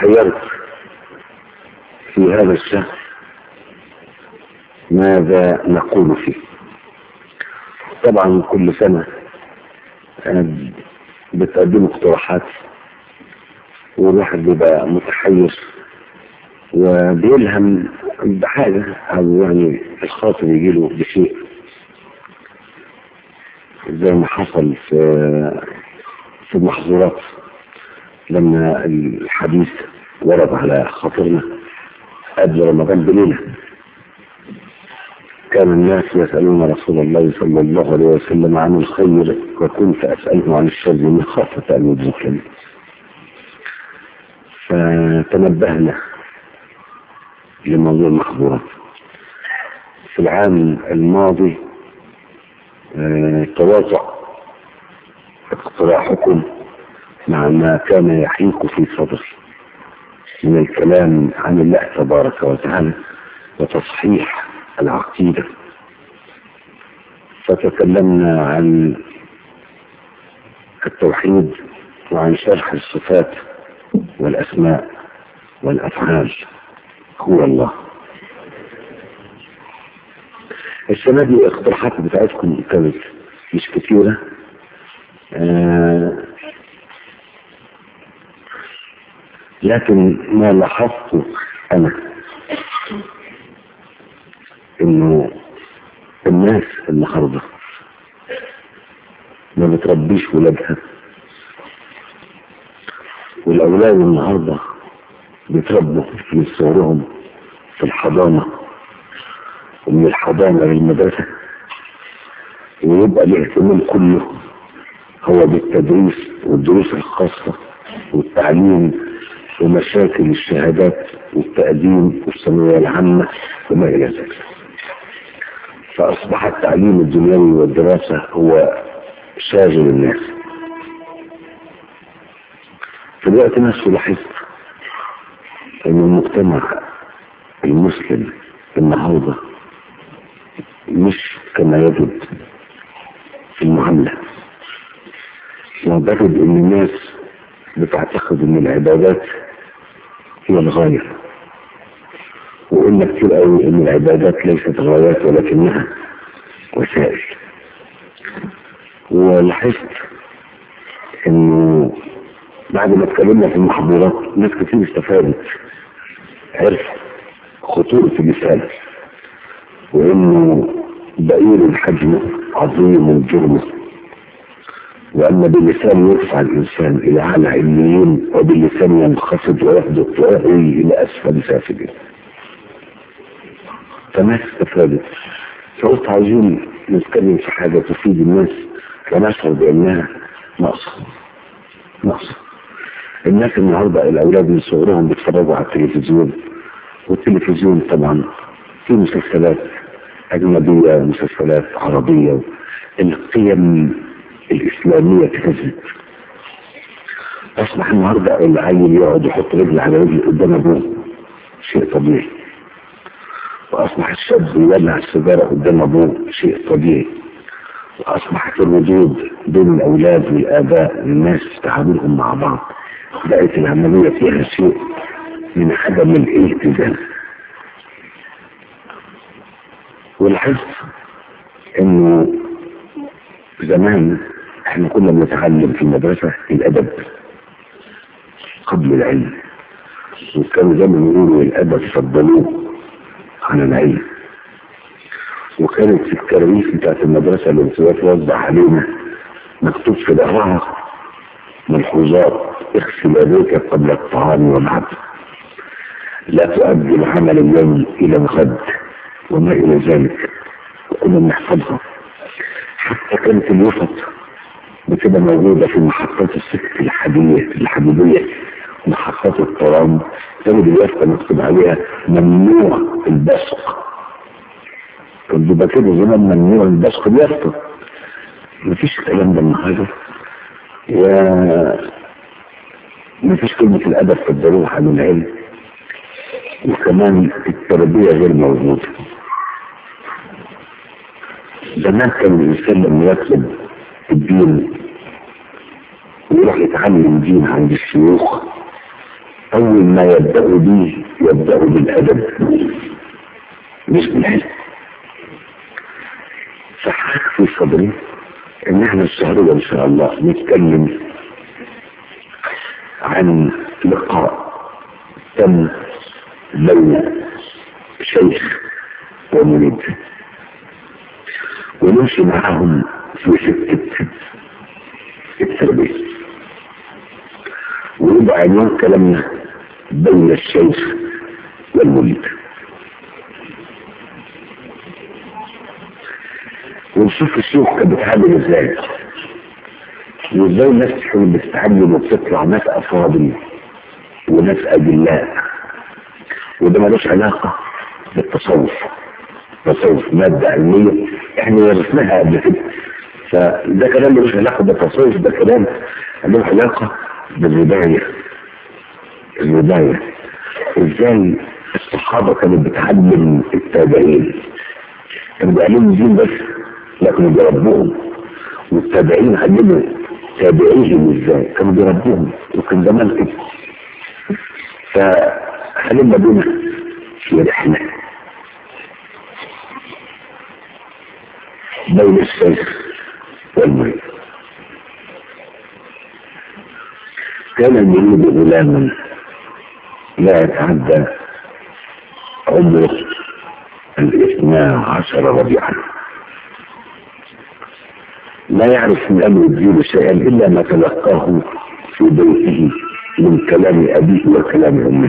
تحيرت في هذا الشهر ماذا نقول فيه طبعا كل سنة بتقدموا اقتراحات والواحد بيبقى متحير وبيلهم بحاجة أو يعني الخاطر يجيله بشيء زي ما حصل في في المحظورات لما الحديث ورد على خاطرنا قبل رمضان بليلة كان الناس يسألون رسول الله صلى الله عليه وسلم عن الخير وكنت أسأله عن الشر مخافة أن يدركني فتنبهنا لموضوع المخبورات في العام الماضي اه تواطأ اقتراحكم مع ما كان يحيك في صدري من الكلام عن الله تبارك وتعالى وتصحيح العقيدة فتكلمنا عن التوحيد وعن شرح الصفات والأسماء والأفعال هو الله السنة دي الاقتراحات بتاعتكم كانت مش كتيرة آه لكن ما لاحظته أنا إنه الناس النهارده ما بتربيش ولادها والأولاد النهارده بيتربوا من صغرهم في الحضانة ومن الحضانة للمدرسة ويبقى الاهتمام كله هو بالتدريس والدروس الخاصة والتعليم ومشاكل الشهادات والتقديم والثانوية العامة وما إلى ذلك فأصبح التعليم الدنيوي والدراسة هو شاغل الناس في الوقت نفسه لاحظت ان المجتمع المسلم النهارده مش كما يجب في المعاملة واعتقد ان الناس بتعتقد ان العبادات هي الغاية وقلنا كتير قوي ان العبادات ليست غايات ولكنها وسائل ولاحظت انه بعد ما اتكلمنا في المحاضرات ناس كتير استفادت عرفوا خطورة الرسالة وانه بئير الحجم عظيم الجرم وان باللسان يرفع الانسان الى اعلى عليين وباللسان ينخفض ويهبط ويهوي الى اسفل سافلين فناس استفادت فقلت عايزين نتكلم في حاجة تفيد الناس ونشعر بانها ناقصة ناقصة الناس النهارده الاولاد من صغرهم بيتفرجوا على التلفزيون والتلفزيون طبعا في مسلسلات اجنبيه مسلسلات عربيه القيم الاسلاميه تهزت اصبح النهارده العيل يقعد يحط رجل على رجل قدام ابوه شيء طبيعي واصبح الشاب يولع السيجاره قدام ابوه شيء طبيعي واصبحت الردود بين الاولاد والاباء الناس في تعاملهم مع بعض بقت العمليه فيها شيء من عدم الالتزام ولاحظت انه زمان احنا كنا بنتعلم في المدرسة الادب قبل العلم وكانوا زمان يقولوا الادب فضلوه على العلم وكانت في الكراريس بتاعت المدرسة اللي بتوزع علينا مكتوب في ظهرها ملحوظات اغسل يديك قبل الطعام وبعد لا تؤدي العمل اليوم الى الغد وما الى ذلك وكنا بنحفظها حتى كانت الوسط بتبقى موجودة في محطات السكة الحديدية الحديدية محطات الترام تجد الوسطى مكتوب عليها ممنوع البصق كان بيبقى كده زمان ممنوع البصق الوسطى مفيش الكلام ده النهارده و مفيش كلمة الأدب في الضروح عن العلم وكمان التربية غير موجودة زمان كان الإنسان لما يطلب الدين ويروح يتعلم دين عند الشيوخ أول ما يبدأ به يبدأ بالأدب مش بالعلم فحاك في صدري إن احنا الشهر ده إن شاء الله نتكلم عن لقاء تم بين شيخ ومريد ونمشي معاهم في سكة التربية ويبقى عنوان كلامنا بين الشيخ والمريد ونشوف الشيوخ كانت بتتعلم ازاي وازاي الناس تحاول بتتعلم وبتطلع ناس افاضل وناس اجلاء وده ملوش علاقه بالتصوف تصوف ماده علميه احنا ورثناها قبل كده فده كلام ملوش علاقه بالتصوف ده كلام له علاقه بالربايه الربايه ازاي الصحابه كانت بتعلم التابعين كانوا بيعلموا دين بس لكن بيربوهم والتابعين علموا تابعيهم ازاي كانوا بيربوهم وكان زمان كده فهلما بنا في رحلة بين الشيخ والمريض كان المريض غلاما لا يتعدى عمره الاثنى عشر ربيعا لا يعرف من امر الدين شيئا الا ما تلقاه في بيته من كلام ابيه وكلام امه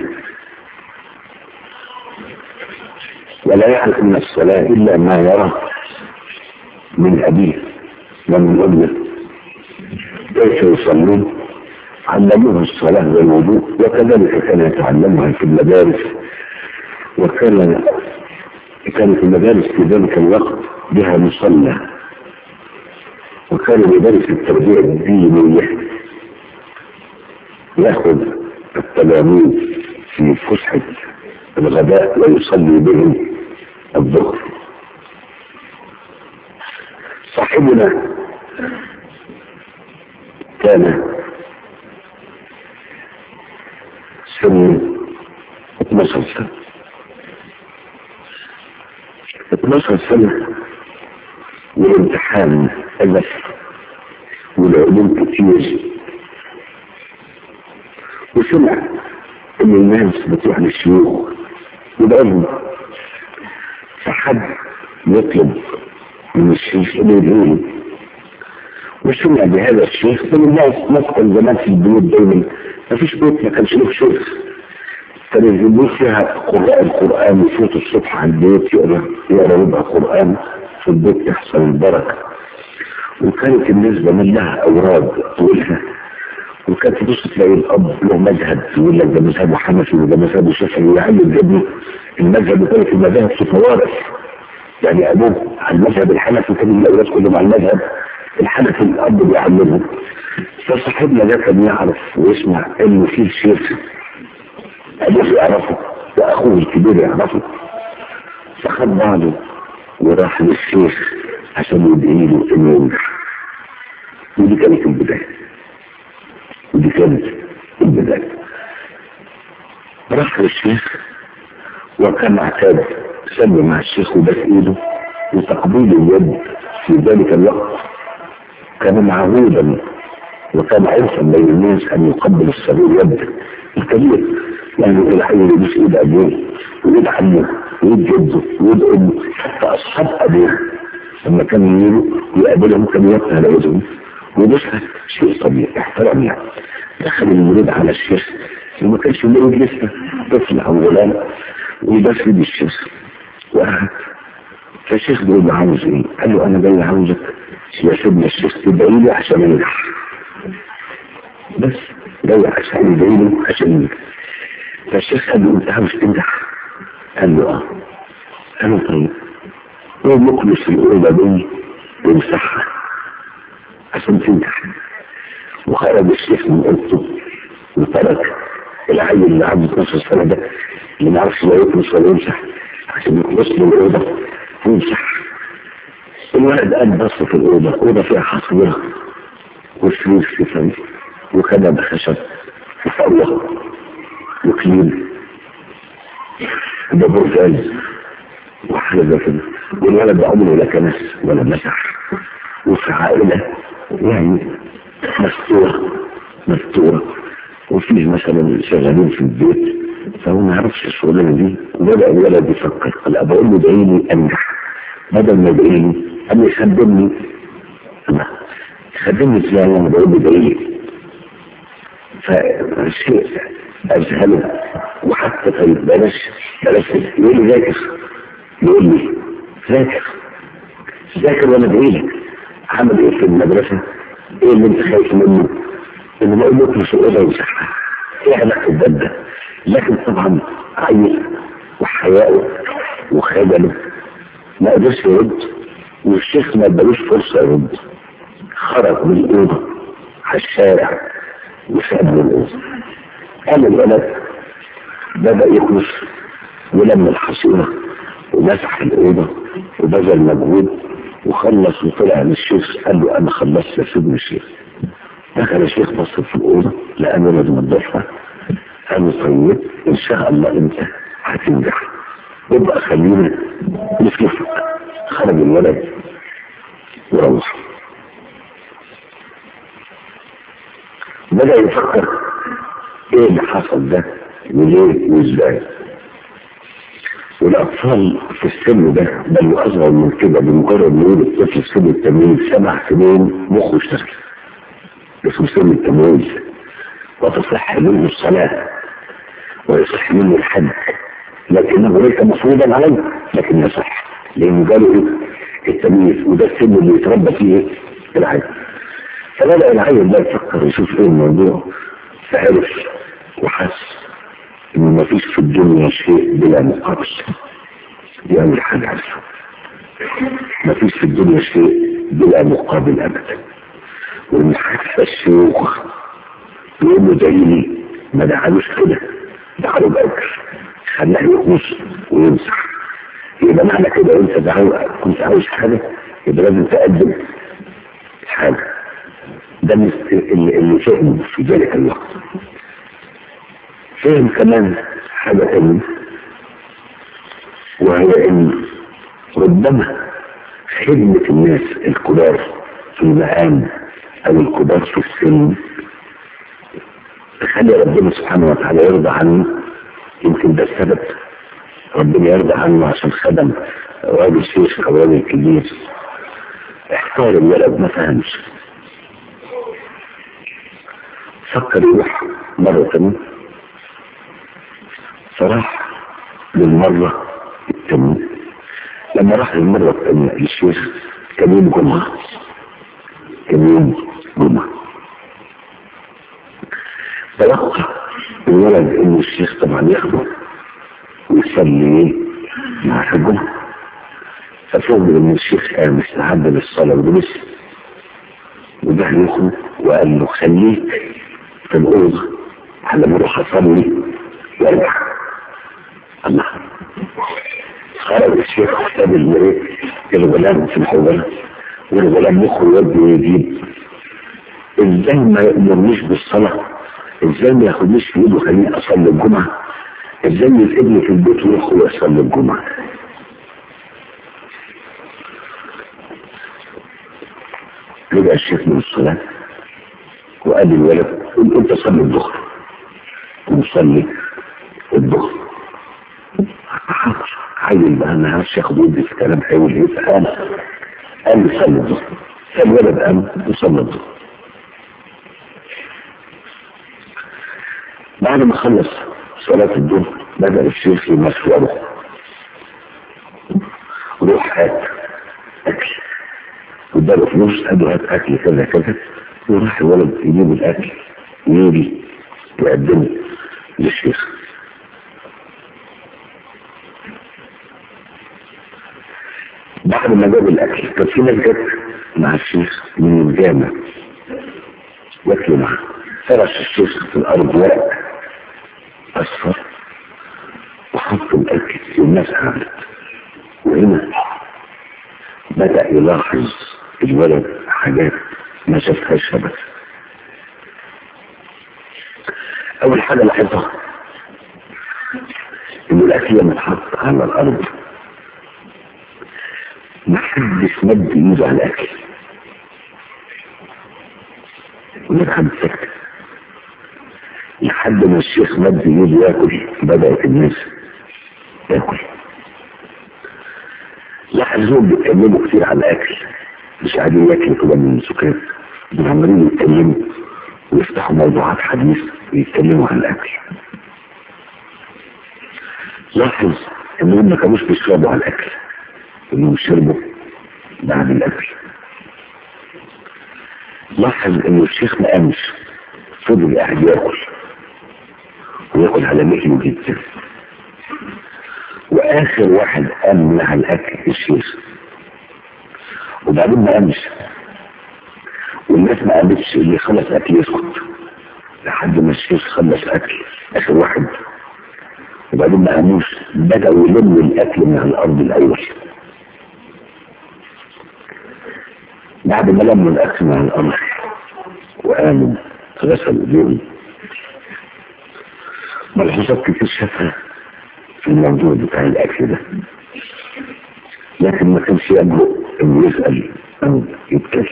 ولا يعرف من الصلاه الا ما يرى من ابيه ومن امه كيف يصلون علموه الصلاه والوضوء وكذلك كان يتعلمها في المدارس وكان كانت المدارس في ذلك الوقت بها مصلى وكان يدرس التربية الدينية ياخذ التلاميذ في فسحة الغداء ويصلي بهم الظهر صاحبنا كان سن 12 سنة 12 سنة والامتحان ألف والعلوم كتير وسمع ان الناس بتروح للشيوخ يدعوهم فحد يطلب من الشيخ انه يدعوه وسمع بهذا الشيخ من الناس مثلا زمان في البيوت دايما ما فيش بيت ما كانش له شيخ كانوا يجيبوا فيها قراء القرآن وصوت الصبح على البيت يقرا يقرا ربع قرآن في البيت تحصل البركة وكانت النسبة من لها أوراد طولها وكانت تبص تلاقي الأب له مذهب يقول لك ده مذهبه حنفي وده مذهبه شافعي ويعلم ابنه المذهب وكانت المذاهب تتوارث يعني أبوه على المذهب الحنفي كان الأولاد كلهم على المذهب الحنفي الأب بيعلمهم فصاحبنا ده كان يعرف ويسمع إنه في شيخ أبوه يعرفه وأخوه الكبير يعرفه فخد بعضه وراح للشيخ عشان يدعي له انه ينجح ودي كانت البداية ودي كانت البداية راح للشيخ وكان اعتاد سلم مع الشيخ وبس ايده وتقبيل اليد في ذلك الوقت كان معهودا وكان عرفا بين الناس ان يقبل الصغير يد الكبير يعني الحي يبوس ايد ابوه وايد عمه وايد جده وايد امه حتى اصحاب ابوه لما كان يجيبوا يقابلهم كان يفتح على وجههم وده شيء طبيعي احترام يعني دخل المريد على الشيخ وما كانش المريد لسه طفل او غلام وبس يد الشيخ وقعد فالشيخ بيقول له عاوز ايه؟ قال له انا جاي عاوزك يا سيدنا الشيخ تدعي لي عشان انجح بس جاي عشان يدعي لي عشان انجح فالشيخ قال له انت عاوز تنجح؟ قال له اه قال له طيب هو مخلص الأولى دي ويمسحها عشان تنجح وخرج الشيخ من أوضته وترك العيل اللي عنده 12 سنة ده اللي ما يعرفش لا يخلص ولا يمسح عشان يخلص له الأوضة ويمسح الولد قام بص في الأوضة أوضة فيها حصيرة وسرير سفن وكنبة خشب وفوق وتسليم ده برجاز وحاجة زي كده والولد ده عمره لا كنس ولا مسح وفي عائلة يعني مستورة مستورة وفيه مثلا شغالين في البيت فهو ما يعرفش الشغلانة دي وبدأ الولد يفكر قال بقول له ادعي لي انجح بدل ما ادعي لي قال يخدمني لا يخدمني ازاي وانا بقول له ادعي لي فشيء اذهله وحتى طيب بلاش بلاش يقول لي ذاكر يقول لي ذاكر ذاكر وانا ادعي لك عمل ايه في المدرسة ايه اللي انت خايف منه ان بقول لك مش الاوضه ومسحها ايه علاقه الباب ده لكن طبعا عيل وحياءه وخجله ما قدرش يرد والشيخ ما ادالوش فرصه يرد خرج من الاوضه على الشارع وساب من الاوضه قام الولد بدا يكنس ولم الحصيره ومسح الاوضه وبذل مجهود وخلص وطلع للشيخ قال له انا خلصت يا سيدنا الشيخ دخل الشيخ بص في الأوضة لقى ولد مضافة قال له طيب إن شاء الله أنت هتنجح يبقى خلينا نشوفك خرج الولد وروح بدأ يفكر ايه اللي حصل ده وليه وازاي والأطفال في السن ده بل وأصغر من كده بمجرد ما يقول الطفل سن التمييز سبع سنين مخه اشتغل اسمه سن التمويز وتصح منه الصلاة ويصح منه الحج لكنه ليس مفروضا عليه لكن يصح لأنه قالوا إيه التمييز وده السن اللي يتربى فيه العيل فبدأ العيل ده يفكر يشوف ايه الموضوع فعرف وحس انه ما فيش في الدنيا شيء بلا مقابل دي اول حاجة عرفها ما فيش في الدنيا شيء بلا مقابل ابدا وان حتى الشيوخ يقولوا دليلي ما دعالوش كده دعالوا باجر خلاه يغوص ويمسح يبقى معنى كده انت دعوا كنت عاوز حاجه يبقى لازم تقدم حاجه ده اللي, اللي فهم في ذلك الوقت فهم كمان حاجه تانية وهي ان ربما خدمة الناس الكبار في المقام او الكبار في السن تخلي ربنا سبحانه وتعالى يرضى عنه يمكن ده السبب ربنا يرضى عنه عشان خدم راجل شيخ او راجل كبير احتار الولد ما فهمش فكر يروح مرة تانية فراح للمرة التانية لما راح للمرة التانية للشيخ كان يوم جمعة كان يوم جمعة توقع الولد ان الشيخ طبعا ياخده ويصلي مع في الجمعة ففوق ان الشيخ قام استعد للصلاة ولبس وده يخرج وقال له خليك في الأوضة على ما اروح اصلي وارجع الله خرج الشيخ ساب الغلام في الحوضة والغلام يخرج يودي ويجيب ازاي ما يأمرنيش بالصلاة ازاي ما ياخدنيش في ايده خليني اصلي الجمعة ازاي يسيبني في البيت ويدخل يصلي الجمعة رجع الشيخ من الصلاة وقال للولد قل انت صلي الظهر وصلي الظهر عيل بقى انا عارفش ياخد ودي في كلام حلو ايه فقال قال لي صلي الظهر فالولد قام وصلى الظهر بعد ما خلص صلاة الظهر بدأ الشيخ يمشوره روح هات أكل واداله فلوس قال له هات أكل كذا كذا وراح الولد يجيب الأكل ويجي يقدمه للشيخ بعد ما جاب الأكل كان في ناس جت مع الشيخ من الجامع ياكلوا معاه فرش الشيخ في الأرض ورق أصفر وحط الأكل والناس قعدت وهنا بدأ يلاحظ الولد حاجات ما شافهاش أبدا أول حاجة لاحظها ان الاكل لما اتحط على الارض ما حدش مد ايده على الاكل ولا حد سكت لحد ما الشيخ مد ايده ياكل بدات الناس تاكل لاحظوهم بيتكلموا كتير على الاكل مش قاعدين ياكلوا كده من سكات دول عمالين يتكلموا ويفتحوا موضوعات حديث ويتكلموا عن الاكل لاحظ انهم ما كانوش بيشربوا على الاكل انهم شربوا بعد الاكل لاحظ ان الشيخ ما قامش فضل قاعد ياكل وياكل على مهله جدا واخر واحد قام من على الاكل الشيخ وبعدين ما قامش والناس ما قامتش اللي خلص اكل يسكت لحد ما الشيخ خلص اكل اخر واحد وبعدين ما قاموش بدأوا يلموا الاكل من على الارض الاول بعد ما لموا الاكل من على الارض وقاموا غسلوا ايديهم ملحوظات كتير شافها في الموضوع بتاع الاكل ده لكن ما كانش يجرؤ انه يسال او يتكلم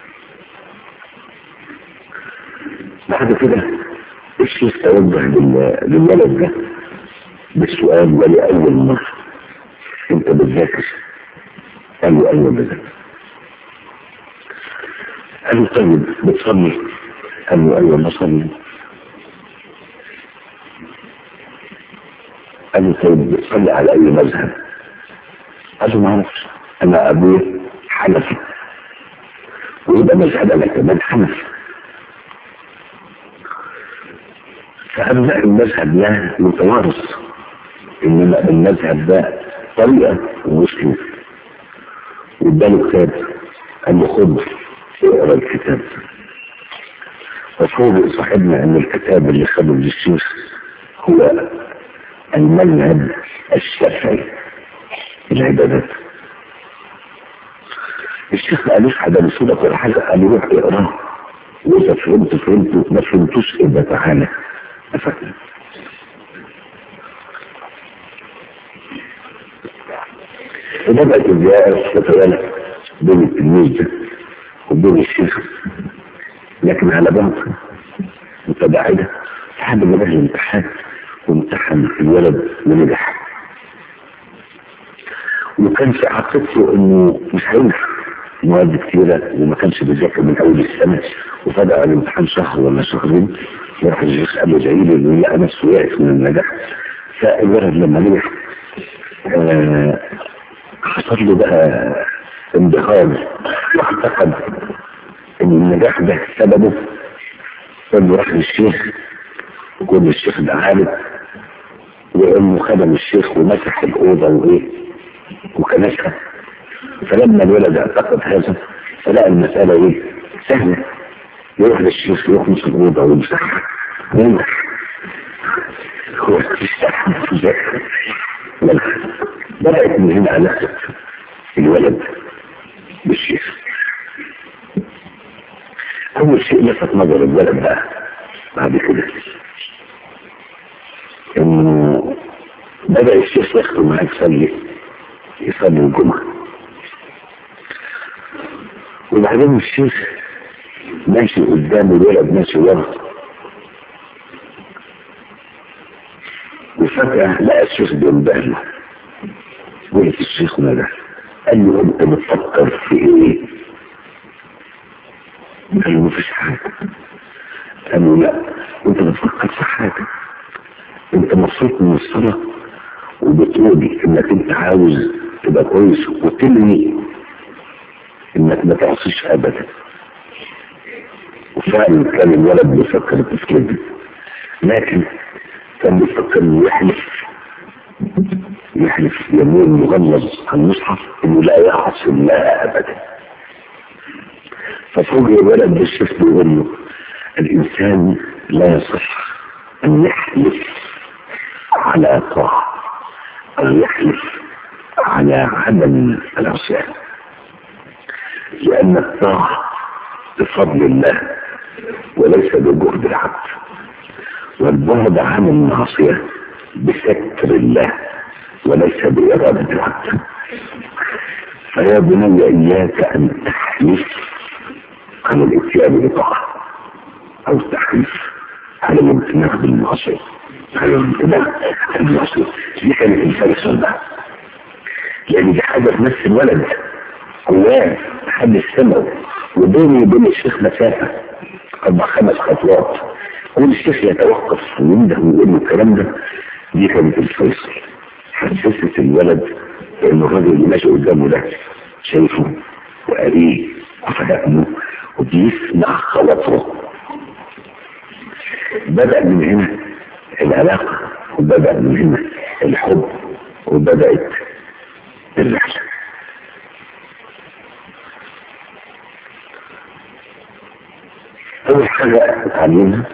بعد كده الشيخ توجه لل- للولد ده بالسؤال ولأول مرة انت بتذاكر قال له ايوه بذاكر قال له طيب بتصلي قال له ايوه بصلي قال له طيب بتصلي على اي مذهب قال له ما اعرفش انا ابوي حنفي ويبقى مذهب انا كمان حنفي فقال له لا المذهب ده متوارث انما المذهب ده طريقه مسلم واداله كتاب قال له خد اقرا الكتاب وفوق صاحبنا ان الكتاب اللي خده للشيخ هو المنهج الشافعي في العبادات الشيخ ما قالوش حاجه بسهوله ولا حاجه قال له روح اقراه واذا فهمت فهمت ما فهمتوش يبقى تعالى اتفقنا وبدأت الزيارة تتوالى بين التلميذ ده وبين الشيخ لكن على بعض متباعدة لحد ما جه الامتحان وامتحن الولد ونجح وكان في عقيدته انه مش هينجح مواد كتيرة وما كانش بيذاكر من اول السنة وفجأة الامتحان شهر ولا شهرين راح الشيخ قال له زي لي لقى نفسه واقف من النجاح فالولد لما نجح آه حصل له بقى انبهار واعتقد ان النجاح ده سببه انه راح للشيخ وكل الشيخ ده عالم وانه خدم الشيخ ومسح الاوضه وايه وكنسها فلما الولد اعتقد هذا فلقى المساله ايه سهله يروح للشيخ يخلص الاوضه ويمسحها وينجح هو بدأت من هنا علاقة الولد بالشيخ أول شيء لفت نظر الولد بقى بعد كده إنه بدأ الشيخ ياخده معاه يصلي يصلي الجمعة وبعدين الشيخ ماشي قدام الولد ماشي ورا وفجأة لقى الشيخ بينبهله وقف الشيخ ماذا قال له انت بتفكر في ايه قال له مفيش حاجة قال له لا انت بتفكر في حاجة انت مبسوط من الصلاة وبتقول انك انت عاوز تبقى كويس وتلوي انك ما تعصيش ابدا وفعلا كان الولد بيفكر التفكير ده لكن كان بيفكر انه يحلف يحلف يمين مغلظ على المصحف انه لا يعصي الله ابدا ففوجئ الولد بالشيخ بيقول له الانسان لا يصح ان يحلف على طاعه او يحلف على عدم العصيان لان الطاعه بفضل الله وليس بجهد العبد والبعد عن المعصيه بستر الله وليس بإرادة العبد فيا بني إياك أن تحلف عن الاتيان بطاعة أو تحلف على الامتناع بالمعصية على الامتناع بالمعصية دي كانت الفلسفة ده لأن دي حاجة في نفس الولد جواه حد السمع وبيني وبين الشيخ مسافة أربع خمس خطوات كل الشيخ يتوقف وينده ويقول له الكلام ده دي كانت الفيصل حسست الولد ان الراجل اللي ماشي قدامه ده شايفه وقريه وفهمه وبيسمع خواطره بدأ من هنا العلاقة وبدأ من هنا الحب وبدأت الرحلة أول حاجة اتعلمها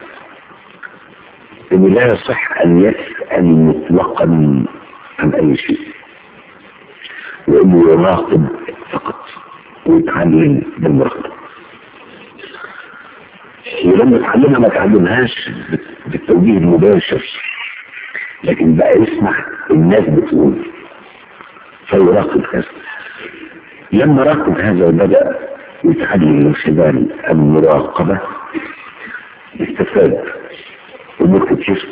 إن لا يصح أن يسأل مطلقا عن أي شيء وإنه يراقب فقط ويتعلم بالمراقبة ولما يتعلمها ما تعلمهاش بالتوجيه المباشر لكن بقى يسمع الناس بتقول فيراقب هذا لما راقب هذا وبدأ يتعلم من خلال المراقبة استفاد امور كتير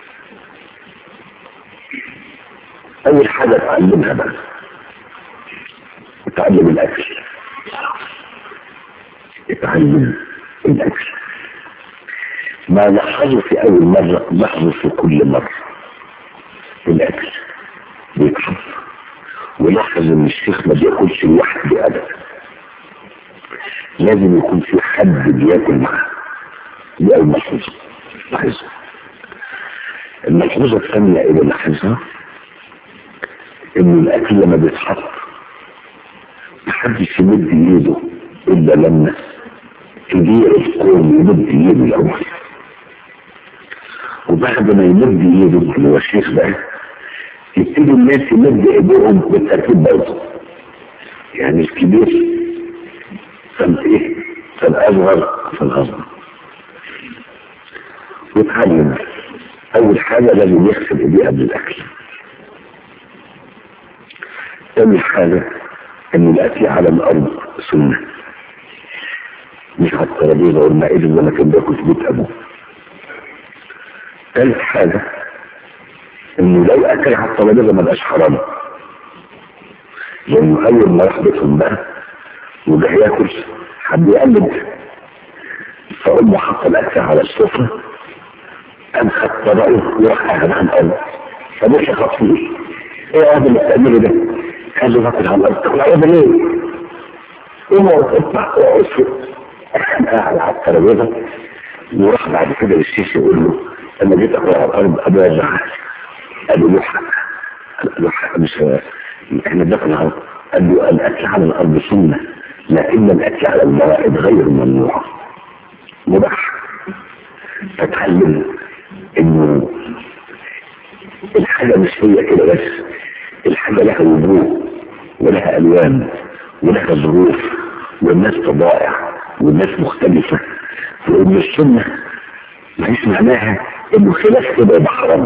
اول حاجة اتعلمها بقى اتعلم الاكل اتعلم الاكل ما لاحظه في اول مرة لاحظه في كل مرة الاكل بيتحف ولاحظ ان الشيخ ما بياكلش لوحده ابدا لازم يكون في حد بياكل معاه دي اول ملحوظه لاحظها الملحوظه الثانيه اللي لاحظها ان الاكل لما بيتحط محدش يمد ايده الا لما كبير الكون يمد ايده الاول وبعد ما يمد ايده اللي هو الشيخ ده يبتدي الناس يمد ايديهم بالترتيب برضه يعني الكبير فالايه فالاصغر فالاصغر ويتعلم اول حاجة لازم يغسل ايديه قبل الاكل تاني حاجة ان الاكل على الارض سنة مش على الترابيزة والمائدة ولا كان بياكل في بيت ابوه تالت حاجة انه لو اكل على الترابيزة ما بقاش حرام لانه اول ما راح بيتهم بقى وده ياكل حد يقلد فامه حط الاكل على السفرة قام خد طبقه وراح قاعد على الارض فمش خطفيه ايه يا اللي بتعمله ده؟ قال له باكل على الارض تاكل على الارض ليه؟ قوم اطلع واقف قاعد على الترابيزه وراح بعد كده للشيخ يقول له انا جيت اكل على الارض ابويا زعل قال له له حق قال له حق مش احنا بناكل على قال له الاكل على الارض سنه لكن الاكل على الموائد غير ممنوع مباح فتعلم انه الحاجة مش هي كده بس الحاجة لها وجوه ولها الوان ولها ظروف والناس طبائع والناس مختلفة وان السنة مش معناها انه خلاف كده يبقى حرام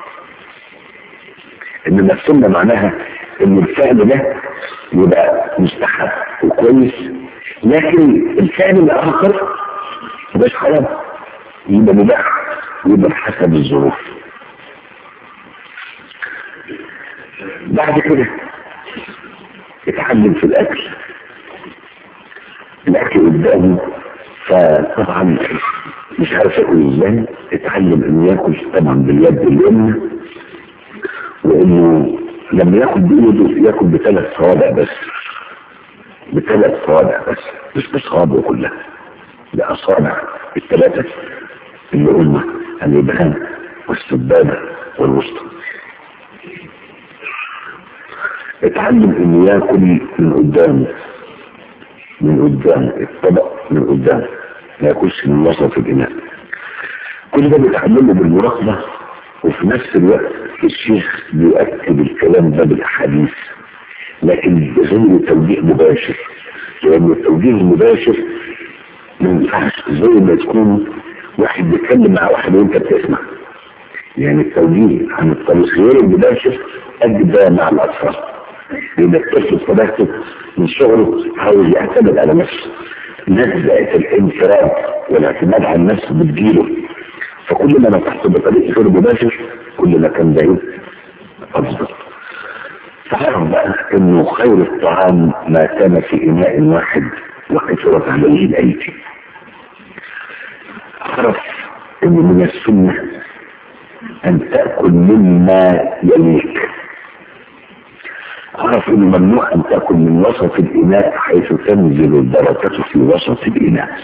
انما السنة معناها ان الفعل ده يبقى مستحب وكويس لكن الفعل الاخر مش حرام يبقى مباح يبقى بحسب الظروف بعد كده اتعلم في الاكل الاكل قدامه فطبعا مش عارف ياكل ازاي اتعلم انه ياكل طبعا باليد اليمنى وانه لما ياكل بايده ياكل بثلاث صوابع بس بثلاث صوابع بس مش بصوابعه كلها بأصابع الثلاثة اللي هم الإبهام والسبابة والوسطى اتعلم انه ياكل من قدام من قدام الطبق من قدام ما ياكلش من وسط الاناء كل ده بيتعلمه بالمراقبة وفي نفس الوقت الشيخ بيؤكد الكلام ده بالاحاديث لكن بغير توجيه مباشر لان التوجيه المباشر ما ينفعش زي ما تكون واحد بيتكلم مع واحد وانت بتسمع يعني التوجيه عن الطريق غير المباشر أجدى مع الأطفال لأن الطفل بطبيعته من صغره عاوز يعتمد على نفسه نزعة الانفراد والاعتماد على النفس بتجيله فكل ما نصحته بطريق غير مباشر كل ما كان بعيد أفضل تعرف بقى انه خير الطعام ما كان في اناء واحد وكثرت عليه الايدي اعرف ان من السنة ان تأكل مما يليك اعرف انه ممنوع ان تأكل من وسط الاناء حيث تنزل البركة في وسط الاناء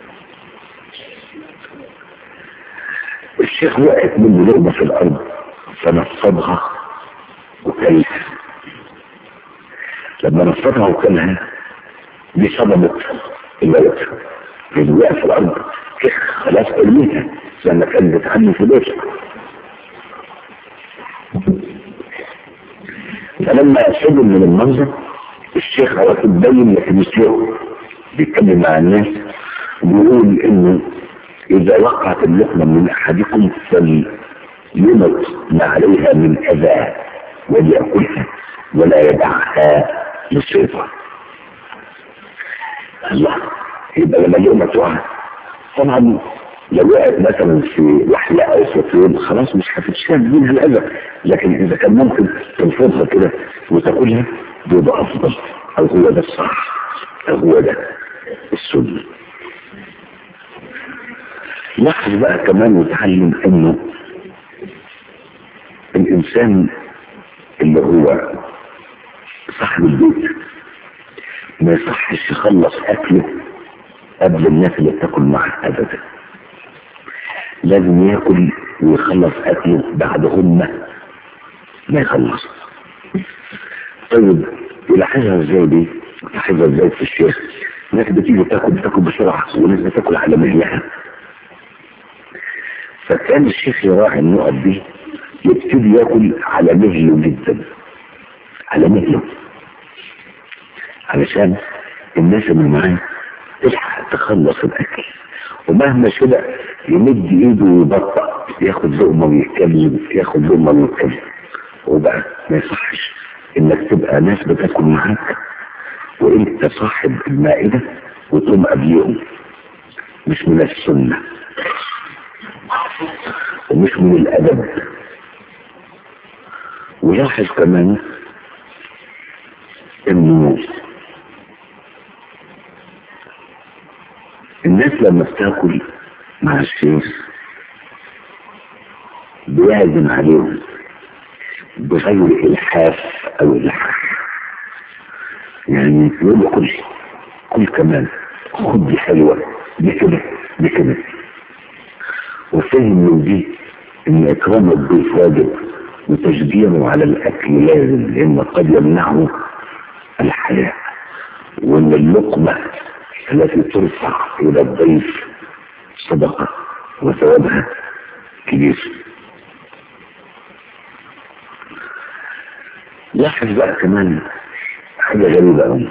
الشيخ وقعت منه لقمة في الارض فنصبها وكلها لما نصبها وكلها دي صدمت الولد اللي وقع في الارض خلاص ارميها لان كانت بتعلم في بيتك فلما سجن من المنظر الشيخ على طول بين لكن الشيخ بيتكلم مع الناس بيقول انه اذا وقعت اللقمه من احدكم فليمت ما عليها من اذى وليأكلها ولا يدعها للشيطان الله يبقى لما اليوم تقع طبعا لو وقعت مثلا في وحلة او سطين خلاص مش هتتشال منها الاذى لكن اذا كان ممكن تنفضها كده وتاكلها بيبقى افضل او هو ده الصح او هو ده السنه لاحظ بقى كمان وتعلم انه الانسان اللي هو صاحب البيت ما يصحش يخلص اكله قبل الناس اللي بتاكل معاه ابدا لازم ياكل ويخلص اكله بعد هم ما يخلص طيب يلاحظها ازاي دي يلاحظها ازاي في الشيخ ناس بتيجي تاكل بتاكل بسرعه وناس بتاكل على مهلها فكان الشيخ يراعي النقط دي يبتدي ياكل على مهله جدا على مهله علشان الناس اللي معاه تلحق تخلص الاكل ومهما كده يمد ايده ويبطأ ياخد لقمه ويتكلم ياخد لقمه ويتكلم وبقى ما يصحش انك تبقى ناس بتاكل معاك وانت صاحب المائده وتقوم قبليهم مش من السنه ومش من الادب ولاحظ كمان انه الناس لما بتاكل مع الشيخ بيعزم عليهم بغير الحاف او الحاح يعني يقول له كل كل كمان خد دي حلوه دي كده دي كده وفهم من دي ان اكرام الضيف واجب وتشجيعه على الاكل لازم لان قد يمنعه الحياه وان اللقمه التي ترفع الى الضيف صدقه وثوابها كبير لاحظ بقى كمان حاجه غريبه قوي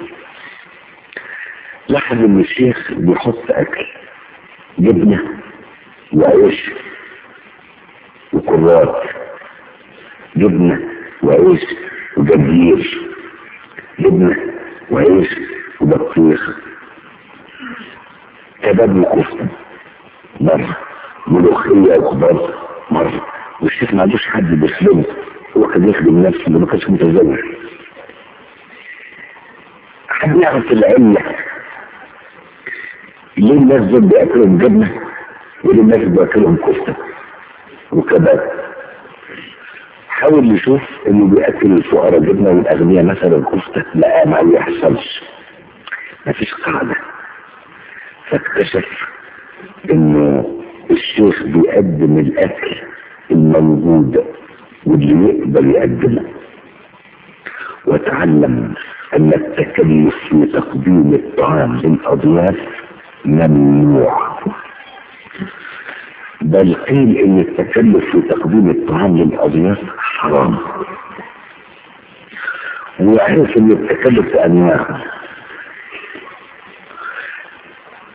لاحظ ان الشيخ بيحط اكل جبنه وعيش وكرات جبنة وعيش وجرجير جبنة وعيش وبطيخ كباب وكفتة مرة ملوخية وخضار مرة والشيخ ما عندوش حد بيخدمه هو كان يخدم نفسه اللي ما كانش متزوج حد يعرف العلة ليه الناس دول بياكلوا جبنة وليه الناس بياكلهم كفتة وكباب حاول يشوف انه بياكل الفقراء جبنه والاغنياء مثلا كفته لا ما يحصلش مفيش قاعده فاكتشف انه الشيخ بيقدم الاكل الموجود واللي يقدر يقدمه وتعلم ان التكلف في تقديم الطعام للاضياف ممنوع بل قيل ان التكلف في تقديم الطعام للاضياف حرام وعرف ان التكلف انواع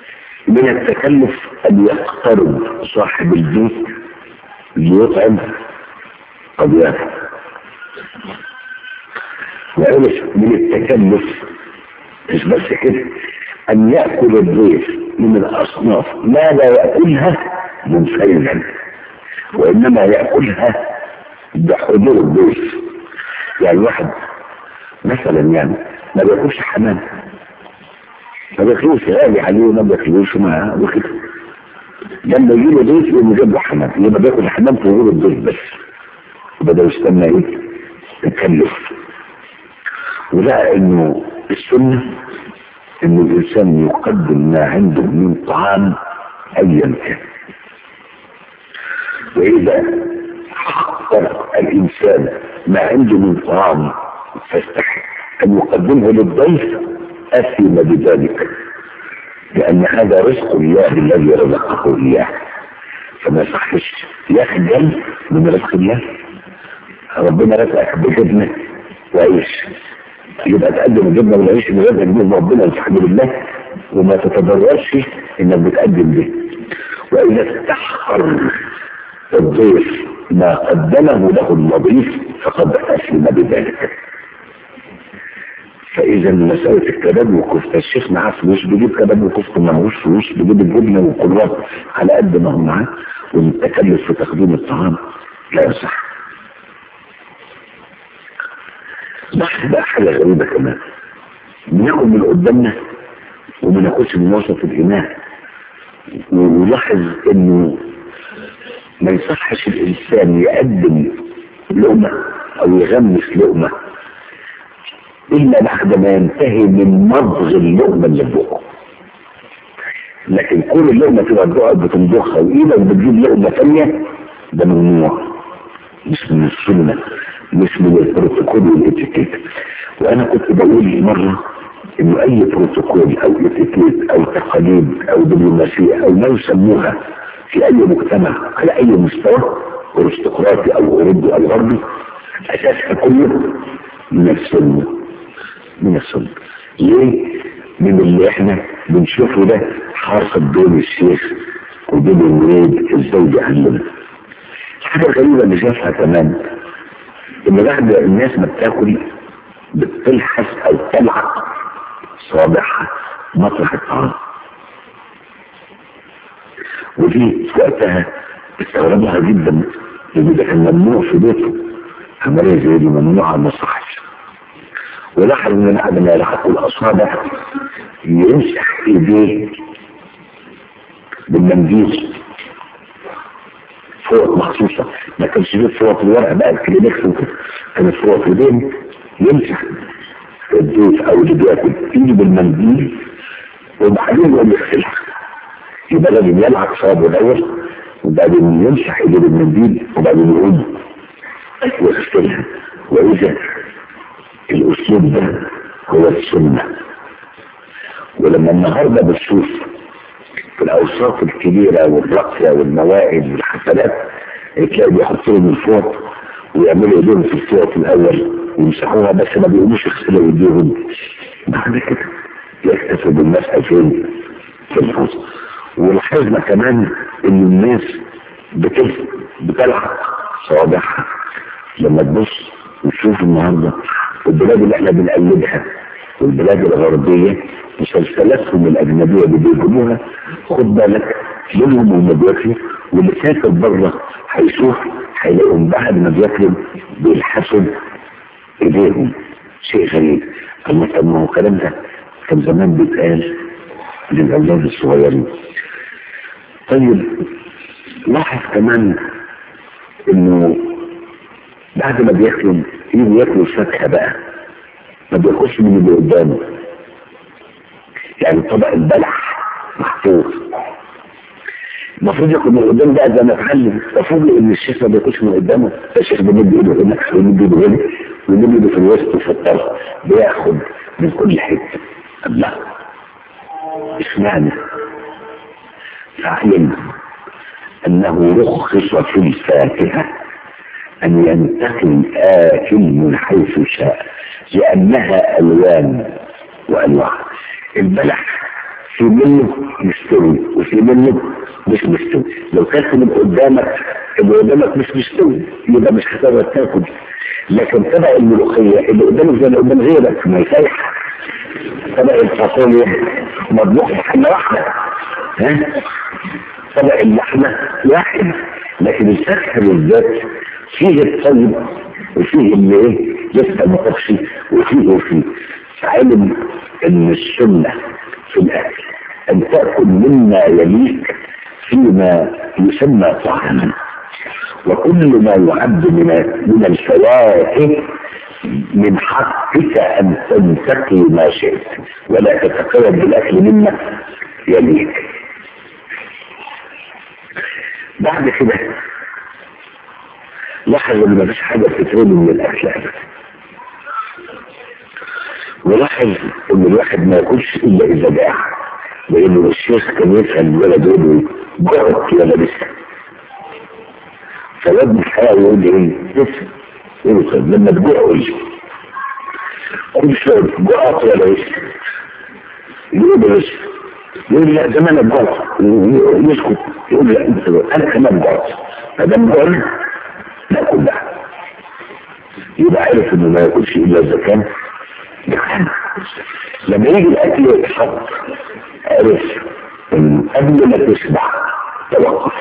من التكلف ان يقترب صاحب البيت ليطعم قضيات وعرف من التكلف مش بس كده ان يأكل الضيف من الاصناف ما لا يأكلها منفردا وانما يأكلها بحضور الضيف يعني واحد مثلا يعني ما بياكلش حمام ما بياكلوش غالي عليه وما بياكلوش معاه وكده لما يجي له ضيف يقوم يجيب له حمام يبقى بياكل حمام في وجود الضيف بس بدأ يستنى ايه تكلف ولقى انه السنة ان الانسان يقدم ما عنده من طعام ايا كان واذا حقر الانسان ما عنده من طعام فاستحق ان يقدمه للضيف اثم بذلك لان هذا رزق الله الذي رزقه اياه فما يصحش يخجل من رزق الله ربنا رزقك بجبنه وعيش يبقى تقدم الجبنه والعيش اللي رزقك بيه ربنا الحمد لله وما تتضررش انك بتقدم به واذا استحقر الضيف ما قدمه له المضيف فقد اسلم بذلك فاذا مساله الكباب والكفته الشيخ معاه فلوس بيجيب كباب وكفته معهوش فلوس بيجيب الجبنه والقراب على قد ما هو معاه والتكلف في تقديم الطعام لا يصح لاحظ بقى حاجه غريبه كمان بناكل من قدامنا وما ناكلش من وسط الاناء ولاحظ انه ما يصحش الانسان يقدم لقمه او يغمس لقمه الا بعد ما ينتهي من مضغ اللقمه اللي في بقه لكن كل اللقمه تبقى بتقعد بتمضخها وايدك بتجيب لقمه ثانيه ده ممنوع مش من السنه مش من البروتوكول والاتيكيت وانا كنت بقول مره انه اي بروتوكول او اتيكيت او تقاليد او دبلوماسيه او ما يسموها في اي مجتمع على اي مستوى ارستقراطي او اوروبي او غربي اساسها كله من السنه من السنه ليه؟ من اللي احنا بنشوفه ده حاصل بين الشيخ وبين الولاد ازاي بيعلموا حاجه غريبه اللي شافها كمان ان بعد الناس ما بتاكل بتلحس او تلعق صابعها مطرح الطعام ودي في وقتها استغربها جدا لان ده كان ممنوع في بيته عمليه زي دي ممنوعه ما صحش ولاحظ ان بعد ما يلحقوا الاصابع يمسح ايديه بالمنديل فوط مخصوصة ما كانش فيه فوط الورق بقى الكلينكس وكده كانت فوط ايدين يمسح الضيف او اللي بياكل ايده بالمنديل وبعدين يقوم يغسلها يبقى لازم يلعب صابه الاول وبعدين يمسح ايده بالمنديل وبعدين يقوم ويغسلها واذا الاسلوب ده هو السنه ولما النهارده بنشوف في الاوساط الكبيره والراقيه والمواعظ والحفلات تلاقي بيحطوا لهم الفوط ويعملوا ايديهم في الفوط الاول ويمسحوها بس ما بيقوموش يغسلوا ايديهم بعد كده يكتفوا بالمسح فين في الفوط ولاحظنا كمان ان الناس بتل... بتلعق صوابعها لما تبص وتشوف النهارده البلاد اللي احنا بنقلدها والبلاد الغربيه مسلسلاتهم الاجنبيه اللي بيجيبوها خد بالك منهم وهم بياكلوا واللي سافر بره هيشوف هيلاقيهم بعد ما بياكلوا بيلحسوا ايديهم شيء غريب اما طب ما هو الكلام ده كان زمان بيتقال للاولاد الصغيرين طيب لاحظ كمان انه بعد ما بياكلوا يجوا ياكلوا الفاكهه بقى ما بياكلش من اللي قدامه يعني طبق البلح محطوط المفروض ياكل من قدام بقى زي ما اتعلم المفروض ان الشيخ ما بياكلش من قدامه الشيخ بيمد ايده هنا ويمد ايده هنا ويمد ايده في الوسط وفي الطرف بياخد من كل حته الله اشمعنى فعلم انه رخص في الفاكهه ان ينتقل اكل من حيث شاء لانها الوان وانواع البلح في منه مستوي وفي منه مش مستوي لو تاكل اللي قدامك اللي قدامك مش مستوي يبقى مش هتقدر تاكل لكن طبق الملوخيه اللي قدامك زي اللي قدام غيرك ما يسيح طبق الفاصوليا مطبوخ بحاجه واحده ها طبق اللحمه واحد لكن الفاكهه بالذات فيه الطيب وفيه اللي ايه لسه ما طبش وفيه وفيه علم ان السنه في الاكل ان تاكل مما يليك فيما يسمى طعاما وكل ما يعد من من الفواكه من حقك ان تنتقي ما شئت ولا تتقيد بالاكل مما يليك بعد كده لاحظ ان مفيش حاجه بتترمي من الاكل ابدا ولاحظ ان الواحد ما ياكلش الا اذا جاع لانه الشيخ كان يسال الولد يقول له جعت ولا لسه فالواد الحقيقه يقول لي ايه لسه يقول طيب لما تجوع قول لي كل شويه جعت ولا لسه يقول له لسه يقول لا زمان الجوع يسكت يقول لا انت انا كمان جوعت فدام جوعت ناكل بقى يبقى عارف انه ما ياكلش الا اذا كان جعان لما يجي الاكل يتحط عرف ان قبل ما تشبع توقف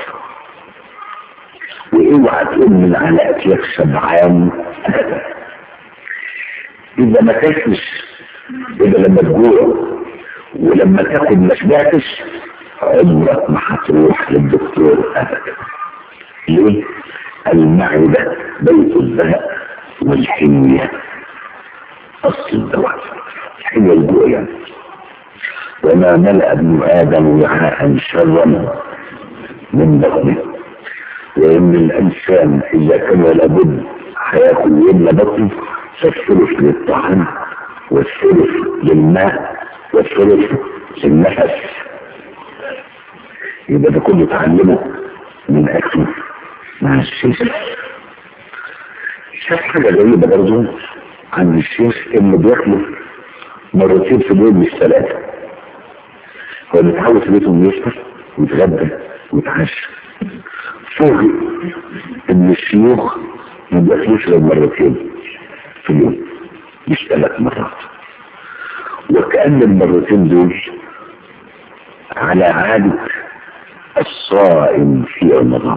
واوعى تقول من على اكلك شبعان ابدا اذا ما كلتش اذا لما تجوع ولما تاكل ما شبعتش عمرك ما هتروح للدكتور ابدا ليه؟ المعدة بيت الذهب والحمية أصل الدواء حمية الجوع يعني وما ملأ ابن آدم وعاء شرا من بطنه وإن الإنسان إذا كان لابد هياكل يملى بطنه فالثلث للطعام والثلث للماء والثلث للنفس يبقى ده كله تعلمه من أكله مع الشيخ شاف حاجة غريبة برضه عن الشيخ انه بياكلوا مرتين في اليوم مش ثلاثة هو متعود في بيته انه يفطر ويتغدى ويتعشى فوجئ ان الشيوخ ما بياكلوش غير مرتين في اليوم مش ثلاث مرات وكأن المرتين دول على عادة الصائم في رمضان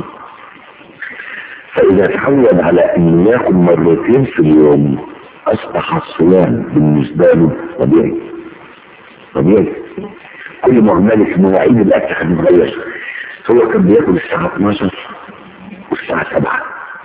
فإذا تعود على أن ياكل مرتين في اليوم أصبح الصيام بالنسبة له طبيعي طبيعي كل ما هنالك مواعيد الأكل هتتغير هو كان بياكل الساعة 12 والساعة 7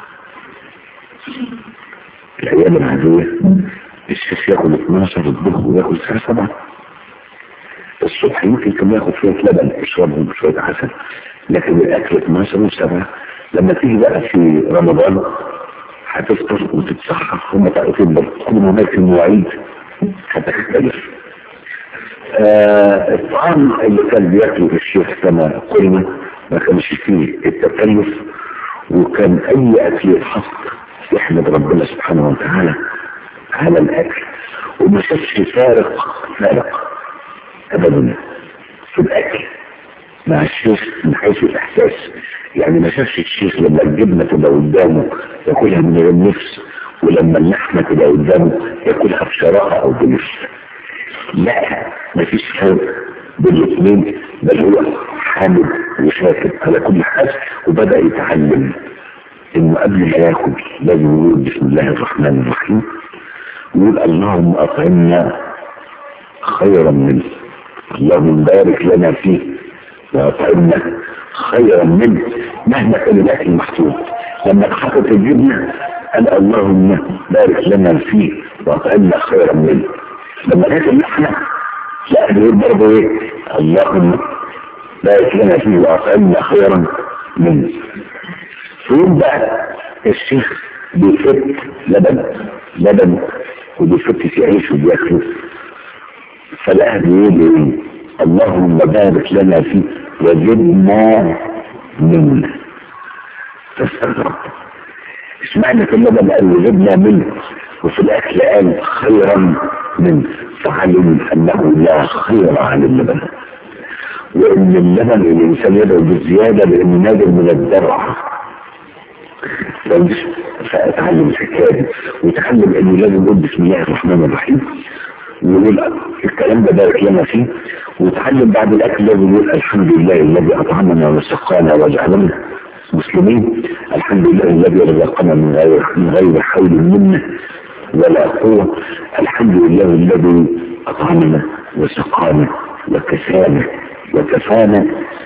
الأيام العادية الشيخ ياكل 12 الظهر وياكل الساعة 7 الصبح يمكن كان ياخد شوية لبن يشربهم بشوية عسل لكن الأكل 12 و7 لما تيجي بقى في رمضان هتفطر وتتسحر هم طريقتين برضه كل ما هناك المواعيد هتختلف آه الطعام اللي كان بياكله الشيخ كما قلنا ما كانش فيه التكلف وكان اي اكل يتحط يحمد ربنا سبحانه وتعالى على الاكل وما شافش فارق فارق ابدا في الاكل مع الشيخ من حيث الاحساس يعني ما شافش الشيخ لما الجبنه تبقى قدامه ياكلها من غير نفس ولما اللحمه تبقى قدامه ياكلها بشراهه او بنفس لا مفيش فرق بين الاثنين بل هو حامد وشاكر على كل حال وبدا يتعلم انه قبل ما ياكل لازم يقول بسم الله الرحمن الرحيم ويقول اللهم اطعمنا خيرا منه اللهم بارك لنا فيه واطعمنا خيرا منه مهما كان الاكل محطوط لما اتحطت الجبنه قال اللهم بارك لنا فيه واطعمنا خيرا منه لما جت اللحمه لا بيقول برضه ايه اللهم بارك لنا فيه واطعمنا خيرا منه فين بقى الشيخ بيفت لبن لبن وبيفت في عيش وبياكله فلقاه بيقول ايه اللهم بارك لنا فيه وجدنا منه فاستغرب اسمعنا في اللبن قال وجدنا منه وفي الاكل قال خيرا منه فعلم انه لا خير عن اللبن وان اللبن الانسان يدعو بالزياده لانه نازل من الدرع فاتعلم الحكايه دي وتعلم انه لازم يقول بسم الله الرحمن الرحيم ويقول الكلام ده بارك لنا فيه وتعلم بعد الاكل لازم يقول الحمد لله الذي اطعمنا وسقانا وجعلنا مسلمين الحمد لله الذي رزقنا من غير من غير حول منا ولا قوه الحمد لله الذي اطعمنا وسقانا وكسانا وكفانا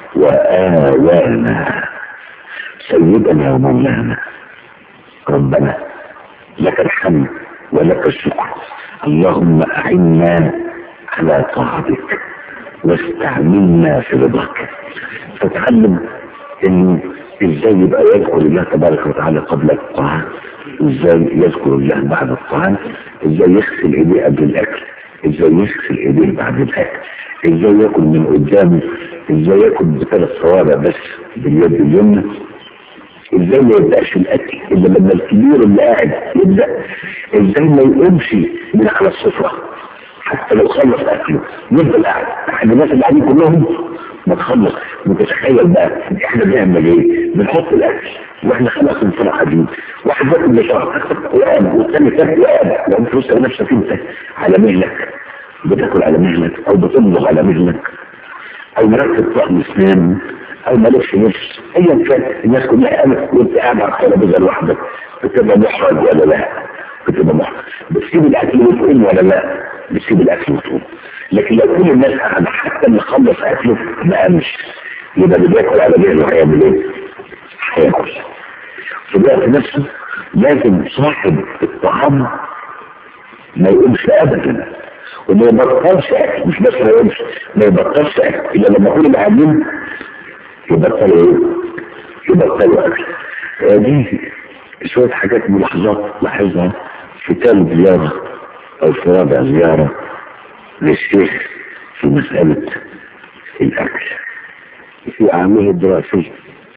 وآوانا سيدنا ومولانا ربنا لك الحمد ولك الشكر اللهم أعنا على طاعتك واستعملنا في رضاك فتعلم ان ازاي يبقى يذكر الله تبارك وتعالى قبل الطعام ازاي يذكر الله بعد الطعام ازاي يغسل ايديه قبل الاكل ازاي يغسل ايديه بعد الاكل ازاي ياكل من قدامه ازاي ياكل بثلاث صوابع بس باليد اليمنى ازاي ما يبداش الاكل الا لما الكبير اللي قاعد يبدا ازاي ما يقومش من على السفره حتى لو خلص اكله يفضل قاعد احنا الناس اللي قاعدين كلهم ما تخلص متخيل بقى احنا بنعمل ايه بنحط الاكل واحنا خلاص انفرع قاعدين واحد باكل بشرط وقام والثاني كان وقام لو فلوس نفسك انت على مهلك بتاكل على مهلك او بتمضغ على مهلك او مركب طقم اسنان او مالكش نفس ايا كان الناس كلها قامت وانت قاعد على الترابيزه لوحدك بتبقى محرج ولا لا بتبقى محرج بتسيب الاكل وتقوم ولا لا بتسيب الاكل وتقوم لكن لو كل الناس قاعده حتى اللي خلص اكله ما قامش يبقى اللي بياكل على مهله هيعمل ايه؟ هياكل في الوقت نفسه لازم صاحب الطعام ما يقومش ابدا وما يبطلش اكل مش بس ما يقومش ما يبطلش اكل الا لما كل القاعدين يبطلوا ايه؟ يبطلوا اكل آه دي شوية حاجات ملاحظات لاحظها في ثالث زيارة او في رابع زيارة للشيخ في مسألة الاكل في عامه الدراسي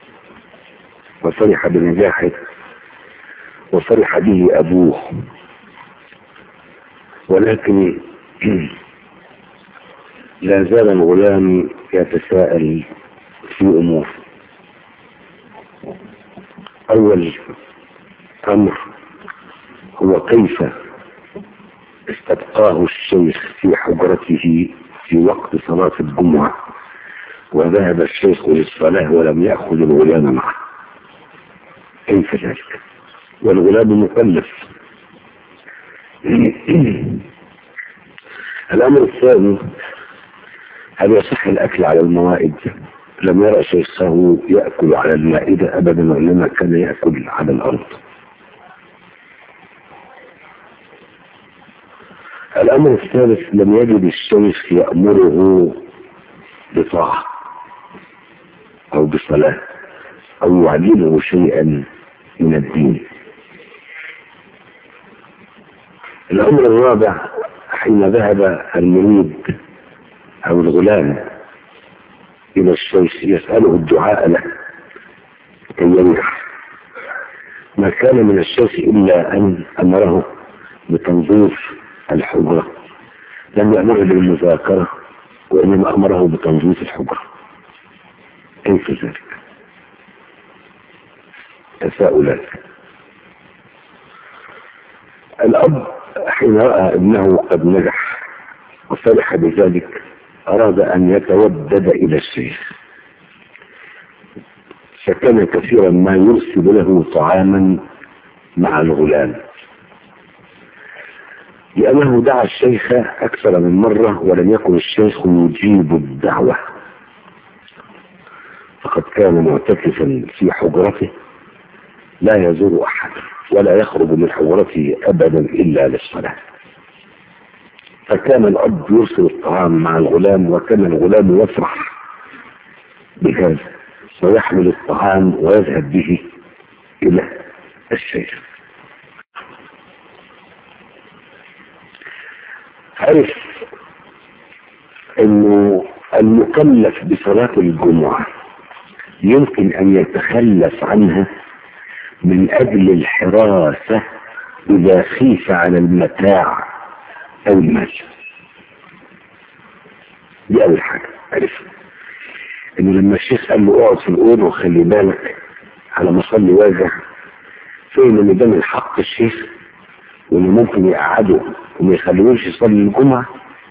وفرح بنجاحه وفرح به ابوه ولكن لا زال الغلام يتساءل في امور اول امر هو كيف استبقاه الشيخ في حجرته في وقت صلاة الجمعة وذهب الشيخ للصلاة ولم يأخذ الغلام معه كيف ذلك والغلام مكلف الأمر الثاني هل يصح الأكل على الموائد لم يرى شيخه يأكل على المائدة أبدا وإنما كان يأكل على الأرض الأمر الثالث لم يجد الشيخ يأمره بطاعة أو بصلاة أو يعلمه شيئا من الدين الأمر الرابع حين ذهب المريد أو الغلام إلى الشيخ يسأله الدعاء له كي ينجح ما كان من الشيخ إلا أن أمره بتنظيف الحجرة لم يأمره بالمذاكرة وإنما أمره بتنظيف الحجرة كيف ذلك تساؤلات الأب حين رأى ابنه قد نجح وفرح بذلك أراد أن يتودد إلى الشيخ فكان كثيرا ما يرسل له طعاما مع الغلام لأنه دعا الشيخ أكثر من مرة ولم يكن الشيخ يجيب الدعوة فقد كان معتكفا في حجرته لا يزور أحد ولا يخرج من حجرته أبدا إلا للصلاة فكان الأب يرسل الطعام مع الغلام وكان الغلام يفرح بهذا ويحمل الطعام ويذهب به إلى الشيخ عرف انه المكلف بصلاة الجمعة يمكن ان يتخلف عنها من اجل الحراسة اذا خيف على المتاع او المال دي اول حاجة عرف ان لما الشيخ قال له اقعد في الاوضه وخلي بالك على ما اصلي واجع فهم ان ده من حق الشيخ وانه ممكن يقعده وما يخليهوش يصلي الجمعه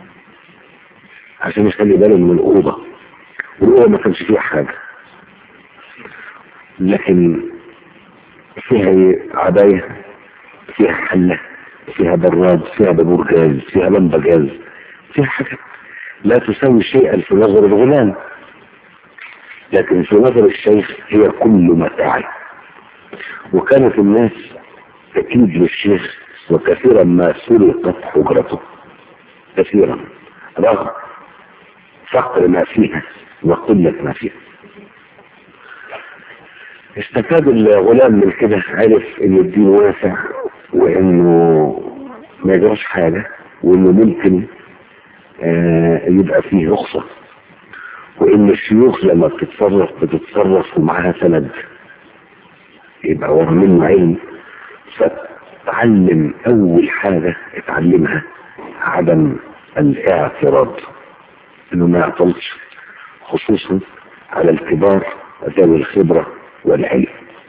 عشان يخلي باله من الاوضه والاوضه ما كانش فيها حاجه لكن فيها ايه عبايه فيها حله فيها براد فيها بابور جاز فيها لمبه جاز فيها حاجات لا تساوي شيئا في نظر الغلام لكن في نظر الشيخ هي كل متاع وكانت الناس تكيد للشيخ وكثيرا ما سرقت حجرته كثيرا رغم فقر ما فيها وقلة ما فيها استفاد الغلام من كده عرف ان الدين واسع وانه ما يجراش حاجة وانه ممكن آه يبقى فيه رخصة وان الشيوخ لما بتتصرف بتتصرف ومعاها سند يبقى ورا منه علم فتعلم اول حاجة اتعلمها عدم الاعتراض انه ما يعترضش خصوصا على الكبار ذوي الخبرة والعلم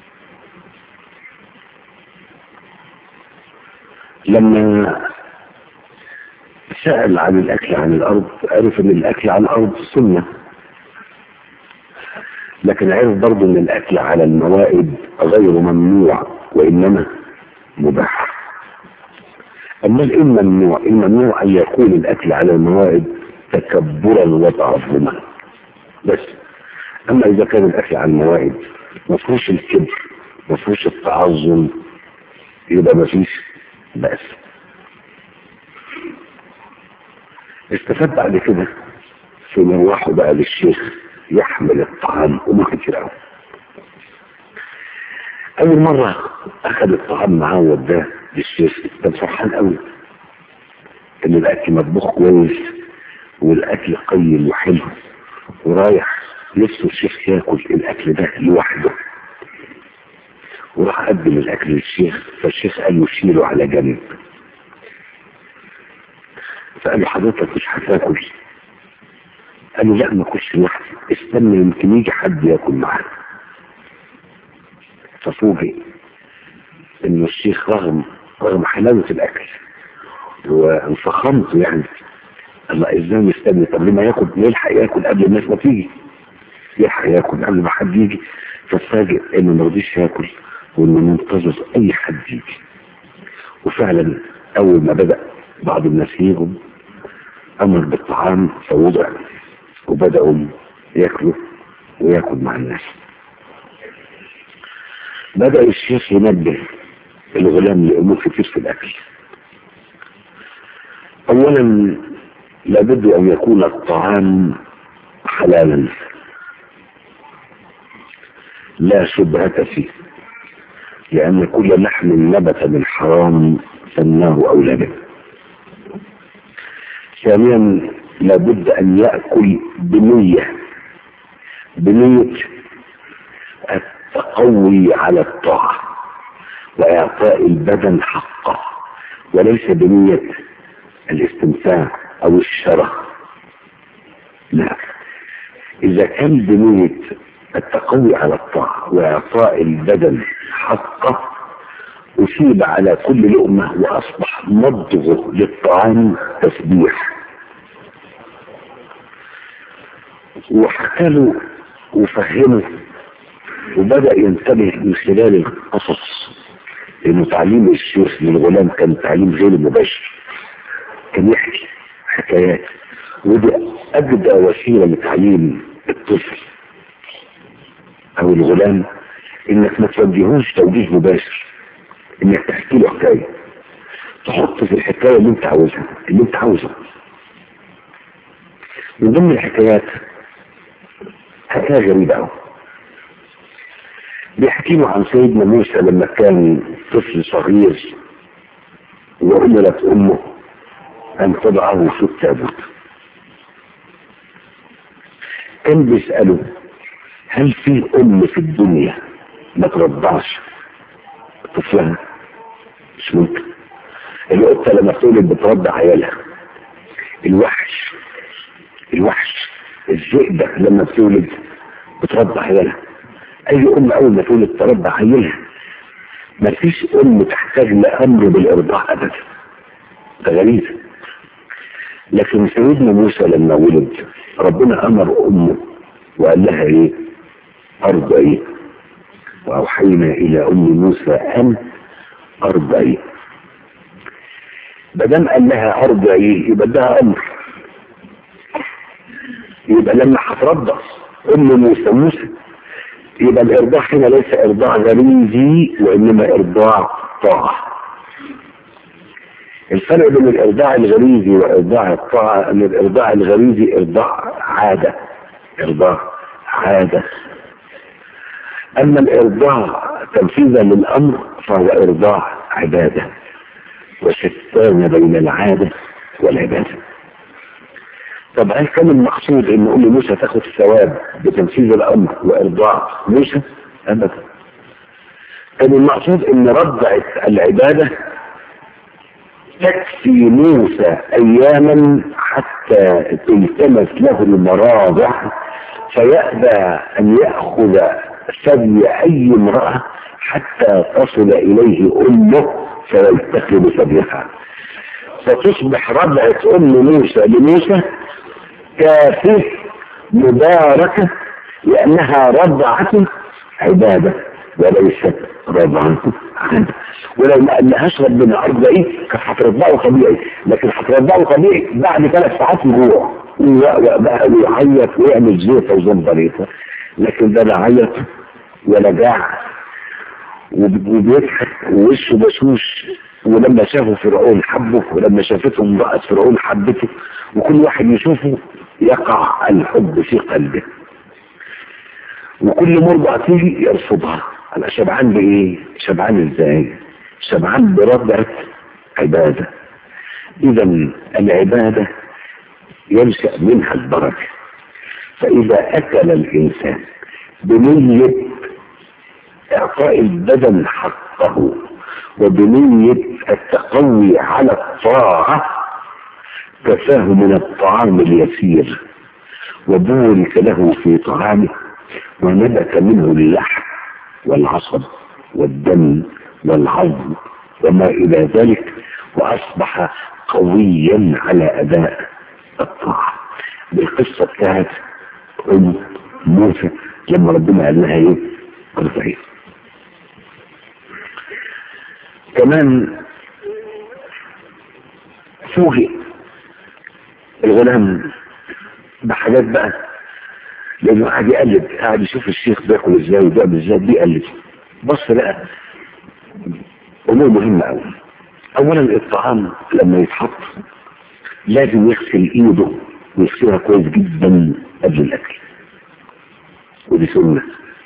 لما سأل عن الأكل عن الأرض عرف أن الأكل عن الأرض سنة لكن عرف برضه أن الأكل على الموائد غير ممنوع وإنما مباح أما الممنوع الممنوع أن يكون الأكل على الموائد تكبرا وتعظما بس أما إذا كان الأكل على الموائد مفروش الكبر مفروش التعظم يبقى مفيش بأس استفاد بعد كده في مروحه بقى للشيخ يحمل الطعام أمور كتير قوي أول مرة أخذ الطعام معاه ووداه للشيخ كان فرحان قوي إن الأكل مطبوخ كويس والأكل قيم وحلو ورايح نفسه الشيخ ياكل الأكل ده لوحده وراح قدم الأكل للشيخ فالشيخ قال له شيله على جنب فقال له حضرتك مش هتاكل قال له لا ما اكلش لوحدي استنى يمكن يجي حد ياكل معانا ففوجئ ان الشيخ رغم رغم حلاوة الاكل وانفخمت يعني الله ازاي مستني طب لما ياكل يلحق ياكل قبل الناس ما تيجي يلحق ياكل قبل ما حد يجي فاتفاجئ انه ما رضيش ياكل وانه منتظر اي حد يجي وفعلا اول ما بدأ بعض الناس يجوا امر بالطعام فوضع وبدأوا ياكلوا وياكل مع الناس بدأ الشيخ ينبه الغلام لأمور كتير في الأكل أولا لابد أن يكون الطعام حلالا لا شبهة فيه لأن كل لحم نبت من حرام فالنار أولى به ثانيا لابد أن يأكل بنية بنية التقوي على الطاعة وإعطاء البدن حقه وليس بنية الاستمتاع أو الشره لا إذا كان بنية التقوي على الطاعة وإعطاء البدن حقه أصيب على كل لقمة وأصبح مضغه للطعام تسبيح وحكى له وفهمه وبدأ ينتبه من خلال القصص لأنه تعليم الشيخ للغلام كان تعليم غير مباشر كان يحكي حكايات ودي أجدى وسيلة لتعليم الطفل أو الغلام إنك ما توجهوش توجيه مباشر إنك تحكي له حكاية تحط في الحكاية اللي أنت عاوزها اللي أنت عاوزها من ضمن الحكايات حكاية غريبة أوي بيحكي له عن سيدنا موسى لما كان طفل صغير وأمرت أمه أن تضعه في التابوت كان بيسأله هل في أم في الدنيا ما ترضعش طفلها مش ممكن القطة لما تولد بترضع عيالها الوحش الوحش الذئبة لما بتولد بترضع عيالها اي ام اول ما تولد ترضع عيالها ما فيش ام تحتاج لامر بالارضاع ابدا ده غريزه لكن سيدنا موسى لما ولد ربنا امر امه وقال لها ايه ارضعي واوحينا الى ام موسى ان ارضعي بدل قال لها ارضعي يبقى ده امر يبقى لما هترضع ام موسى موسى يبقى الارضاع هنا ليس ارضاع غريزي وانما ارضاع طاعه الفرق بين الارضاع الغريزي وارضاع الطاعه ان الارضاع الغريزي ارضاع عاده ارضاع عاده اما الارضاع تنفيذا للامر فهو ارضاع عباده وشتان بين العاده والعباده طب هل كان المقصود ان ام موسى تاخد الثواب بتنفيذ الامر وارضاع موسى ابدا كان المقصود ان رضعت العباده تكفي موسى اياما حتى تلتمس له المراضع فيأبى ان يأخذ ثدي اي امرأة حتى تصل اليه امه فيلتقي بثديها فتصبح رضعة ام موسى لموسى كافيه مباركة لانها رضعة عبادة وليست رضعة عادة ولو ما قالهاش ربنا ارضعي كانت هترضعه طبيعي لكن هترضعه طبيعي بعد ثلاث ساعات يجوع بقى ويعيط ويعمل زيطه وزنبريطه لكن ده لا عيط ولا جاع وبيضحك ووشه بشوش ولما شافوا فرعون حبه ولما شافته امرأة فرعون حبته وكل واحد يشوفه يقع الحب في قلبه وكل مرضع تيجي يرفضها انا شبعان بايه شبعان ازاي شبعان برضعة عبادة اذا العبادة ينشأ منها البركة فاذا اكل الانسان بنية اعطاء البدن حقه وبنية التقوي على الطاعة كفاه من الطعام اليسير وبورك له في طعامه ونبت منه اللحم والعصب والدم والعظم وما إلى ذلك وأصبح قويا على أداء الطاعة بالقصة بتاعت أم موسى لما ربنا قال لها إيه؟ ارفعي كمان فوجئ الغلام بحاجات بقى لانه قاعد يقلب قاعد يشوف الشيخ بياكل ازاي وبيعمل ازاي بيقلب بص لقى امور مهمه قوي اولا الطعام لما يتحط لازم يغسل ايده ويغسلها كويس جدا قبل الاكل ودي سنه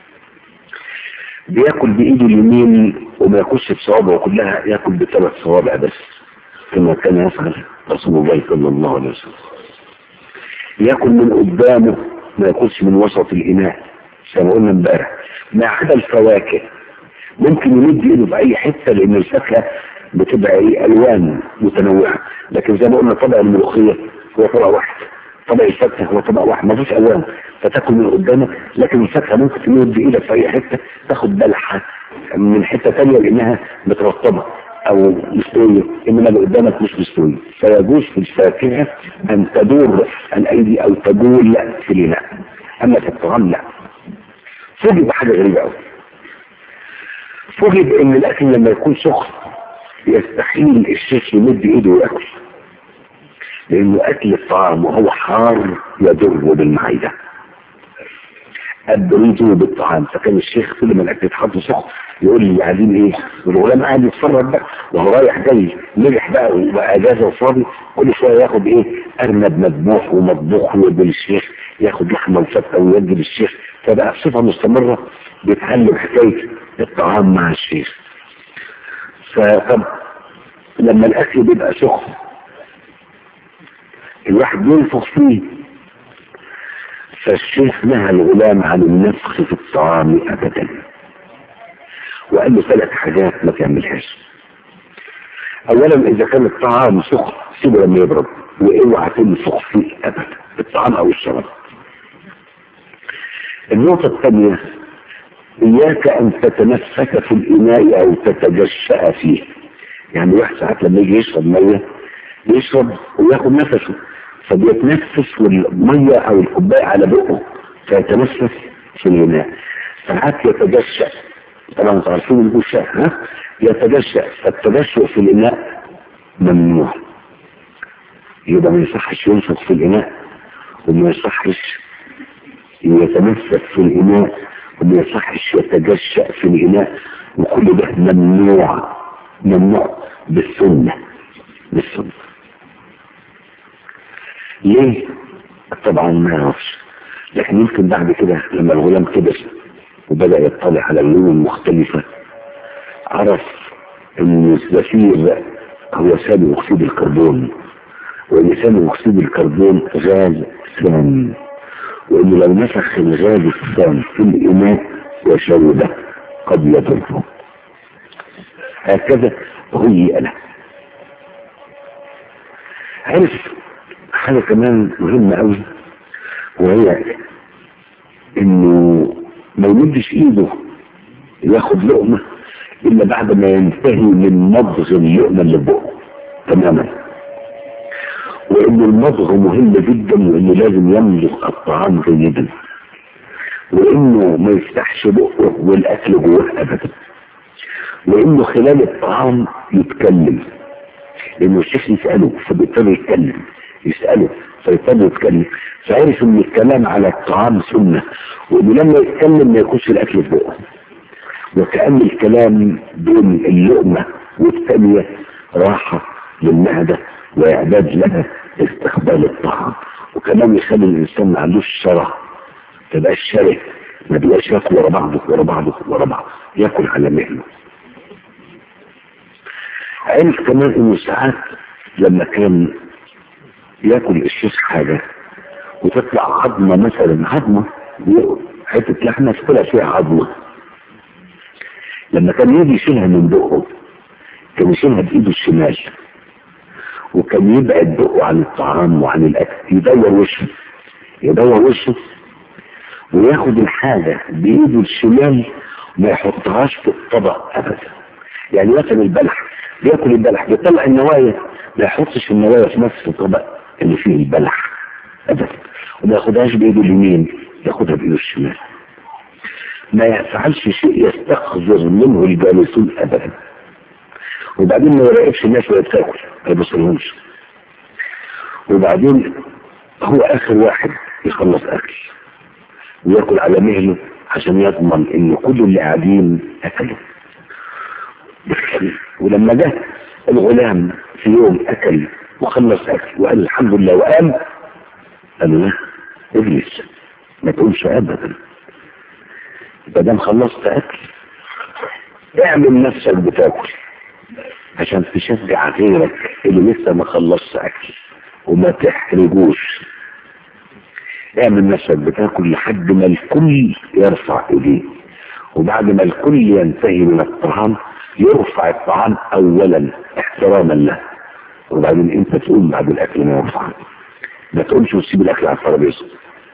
بياكل بايده اليمين وما ياكلش بصوابعه كلها ياكل بثلاث صوابع بس كما كان يفعل رسول الله صلى الله عليه وسلم ياكل من قدامه ما ياكلش من وسط الاناء زي ما قلنا امبارح ما عدا الفواكه ممكن يمد ايده في اي حته لان الفاكهه بتبقى ايه الوان متنوعه لكن زي ما قلنا طبق الملوخيه هو طبق واحد طبق الفاكهه هو طبق واحد ما فيش الوان فتاكل من قدامك لكن الفاكهه ممكن تمد ايدك في اي حته تاخد بلحه من حته ثانيه لانها مترطبه او مستوية انما اللي قدامك مش مستوية فيجوز في الفاكهة ان تدور الايدي او تدول في الاناء اما في الطعام لا فوجئ بحاجة غريبة قوي فوجئ بان الاكل لما يكون سخن يستحيل الشيخ يمد ايده وياكل لانه اكل الطعام وهو حار يضر بالمعدة البريد بالطعام فكان الشيخ كل ما الاكل يتحط سخن يقول لي عايزين ايه والغلام قاعد يتفرج بقى وهو رايح جاي مرح بقى وبقى اجازه وفاضي كل شويه ياخد ايه ارنب مذبوح ومطبوخ ويدي للشيخ ياخد لحمه وفته ويدي للشيخ فبقى بصفه مستمره بيتعلم حكايه الطعام مع الشيخ فطب لما الاكل بيبقى سخن الواحد ينفخ فيه فالشيخ نهى الغلام عن النفخ في الطعام ابدا وقال له ثلاث حاجات ما تعملهاش اولا اذا كان الطعام سخن سيبه لما يبرد واوعى تنفخ فيه ابدا الطعام او الشراب النقطة الثانية إياك أن تتنفس في الإناء أو تتجشأ فيه يعني واحد ساعات لما يجي يشرب مية يشرب وياخد نفسه فبيتنفس والمية أو الكوباية على بقه فيتنفس في الإناء ساعات يتجشأ طبعا انتوا عارفين الجشاء ها يتجشأ فالتجشؤ في الإناء ممنوع يبقى ما يصحش ينفخ في الإناء وما يصحش يتنفس في الإناء وما يصحش يتجشأ في الإناء وكل ده ممنوع ممنوع بالسنة بالسنة ليه؟ طبعا ما يعرفش لكن يمكن بعد كده لما الغلام كبر وبدأ يطلع على اللون المختلفة عرف ان الزفير هو ثاني اكسيد الكربون وان ثاني اكسيد الكربون غاز سام وانه لو نفخ الغاز السام في الاناء وشربه قد يضره هكذا هي له عرف حاجة كمان مهمة قوي وهي انه ما يمدش ايده ياخد لقمة الا بعد ما ينتهي من مضغ اللقمة اللي بقه تماما وان المضغ مهم جدا وانه لازم يمضغ الطعام جيدا وانه ما يفتحش بقه والاكل جواه ابدا وانه خلال الطعام يتكلم لانه الشيخ يسأله فبيضطر يتكلم يسأله فيضطر يتكلم فعرف ان الكلام على الطعام سنة وانه لما يتكلم ما يكونش الاكل في بقه وكأن الكلام بين اللقمة والثانية راحة للمعدة وإعداد لها استقبال الطعام وكمان يخلي الإنسان ما عندوش شرع تبقى الشره ما بيبقاش ياكل ورا بعضه ورا بعضه ورا بعضه ياكل على مهله عرف كمان انه ساعات لما كان ياكل الشيخ حاجة وتطلع عظمة مثلا عظمة حتة لحمة تطلع فيها عظمة لما كان يجي يشيلها من بقه كان يشيلها بإيده الشمال وكان يبعد بقه عن الطعام وعن الأكل يدور وشه يدور وشه وياخد الحاجة بإيده الشمال ما يحطهاش في الطبق أبدا يعني مثلا البلح بياكل البلح بيطلع النوايا ما يحطش النوايا في نفس الطبق اللي فيه البلح ابدا وما ياخدهاش بايده اليمين ياخدها بايده الشمال ما يفعلش شيء يستقذر منه الجالسون ابدا وبعدين ما يراقبش الناس وهي بتاكل ما يبصلهمش وبعدين هو اخر واحد يخلص اكل وياكل على مهله عشان يضمن ان كل اللي قاعدين اكلوا ولما جه الغلام في يوم اكل وخلص اكل وقال الحمد لله وقام قال له اجلس ما تقولش ابدا ما دام خلصت اكل اعمل نفسك بتاكل عشان تشجع غيرك اللي لسه ما خلصش اكل وما تحرجوش اعمل نفسك بتاكل لحد ما الكل يرفع ايديه وبعد ما الكل ينتهي من الطعام يرفع الطعام اولا احتراما له وبعدين انت تقول بعد الاكل ما يرفع ما تقولش وتسيب الاكل على الترابيزه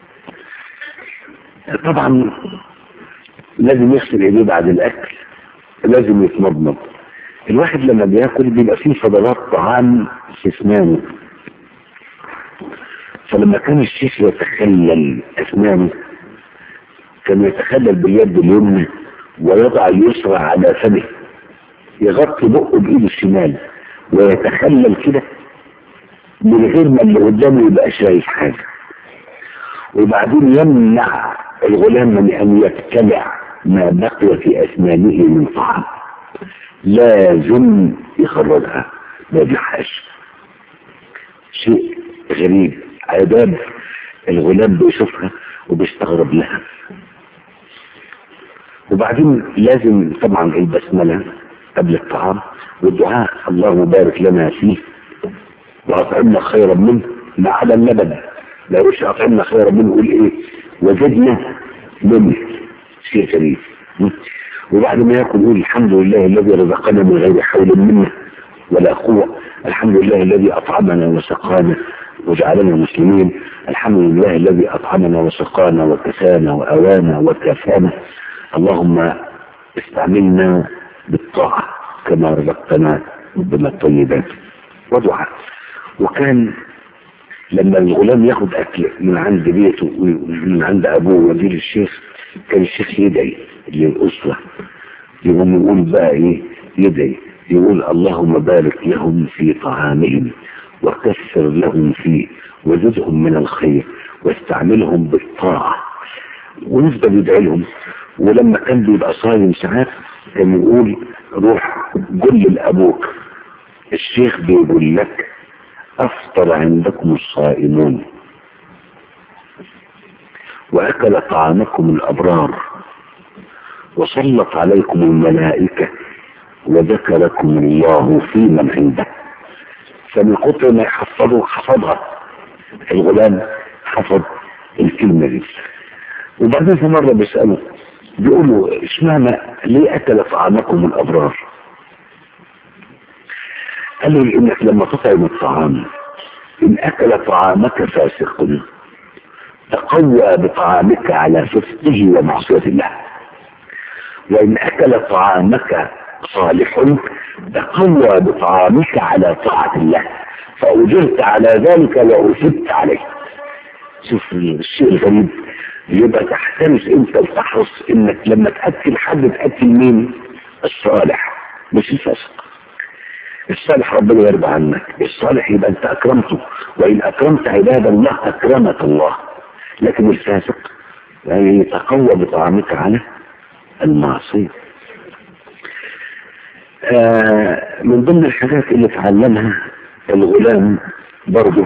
طبعا لازم يغسل ايديه بعد الاكل لازم يتمضمض الواحد لما بياكل بيبقى فيه فضلات طعام في اسنانه فلما كان الشيخ يتخلل اسنانه كان يتخلل باليد اليمنى ويضع اليسرى على فمه يغطي بقه بايده الشمال ويتخلل كده من غير ما اللي قدامه يبقى شايف حاجه وبعدين يمنع الغلام من ان يبتلع ما بقي في اسنانه من طعام لازم يخرجها ما يبلعهاش شيء غريب عذاب الغلام بيشوفها وبيستغرب لها وبعدين لازم طبعا البسمله قبل الطعام والدعاء اللهم بارك لنا فيه واطعمنا خيرا منه ما عدا اللبن لا يقولش اطعمنا خيرا منه يقول ايه وجدنا منه شيء غريب وبعد ما ياكل يقول الحمد لله الذي رزقنا من غير حول منا ولا قوة الحمد لله الذي أطعمنا وسقانا وجعلنا مسلمين الحمد لله الذي أطعمنا وسقانا وكسانا وأوانا وكفانا اللهم استعملنا بالطاعة كما رزقتنا من الطيبات ودعاء وكان لما الغلام ياخد أكل من عند بيته من عند أبوه ودير الشيخ كان الشيخ يدعي للأسرة يقوم يقول بقى إيه يدعي يقول اللهم بارك لهم في طعامهم وكثر لهم فيه وزدهم من الخير واستعملهم بالطاعة ونفضل يدعي لهم ولما كان بيبقى صايم ساعات كان يقول روح قل لأبوك الشيخ بيقول لك أفطر عندكم الصائمون وأكل طعامكم الأبرار وسلط عليكم الملائكة وذكركم الله في من عنده فمن كتر ما يحفظوا حفظها الغلام حفظ الكلمة دي وبعدين في مرة بيسألوا بيقولوا اشمعنى ليه أكل طعامكم الأبرار قالوا لإنك لما تطعم الطعام إن أكل طعامك فاسق تقوى بطعامك على فسقه ومعصية الله وإن أكل طعامك صالح تقوى بطعامك على طاعة الله فأجرت على ذلك وأثبت عليه شوف الشيء الغريب يبقى تحترس انت وتحرص انك لما تأكل حد تأكل مين الصالح مش الفاسق الصالح ربنا يرضى عنك الصالح يبقى انت اكرمته وان اكرمت عباد الله اكرمك الله لكن الفاسق يعني يتقوى بطعامك على المعصية آه من ضمن الحاجات اللي تعلمها الغلام برضه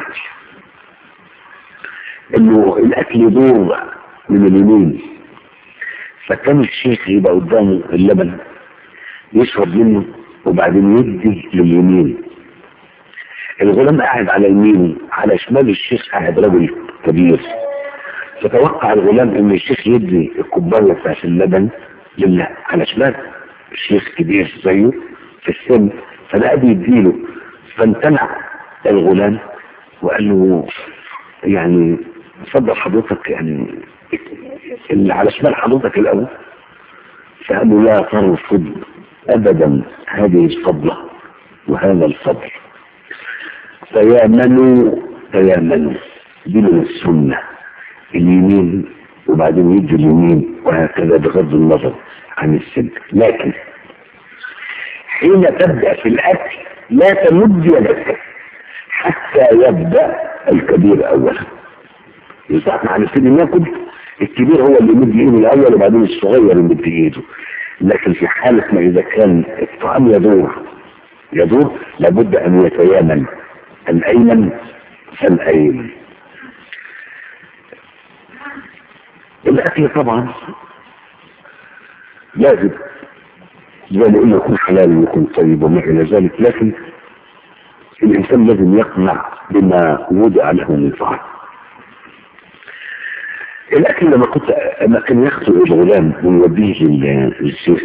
انه الاكل يدور من اليمين فكان الشيخ يبقى قدامه اللبن يشرب منه وبعدين يدي لليمين الغلام قاعد على يمينه على شمال الشيخ قاعد رجل كبير فتوقع الغلام ان الشيخ يدي الكوبايه بتاعت اللبن لله على شمال الشيخ كبير زيه في السن فلقى بيديله فامتنع الغلام وقال له يعني اتفضل حضرتك يعني اللي على شمال حضرتك الاول فقال له لا ترفض ابدا هذه الفضلة وهذا الفضل تيامنوا تيامنوا دي من السنة اليمين وبعدين يجي اليمين وهكذا بغض النظر عن السن لكن حين تبدأ في الأكل لا تمد يدك حتى يبدأ الكبير أولا يساعد عن السن ياكل الكبير هو اللي يمد ايده الاول وبعدين الصغير يمد ايده لكن في حالة ما اذا كان الطعام يدور يدور لابد ان يتيامن الايمن فالايمن الاكل طبعا لازم زي ما قلنا يكون حلال ويكون طيب وما الى ذلك لكن الانسان لازم يقنع بما وضع له من طعام الاكل لما كنت لما كان ياخده الغلام ويوديه للشيخ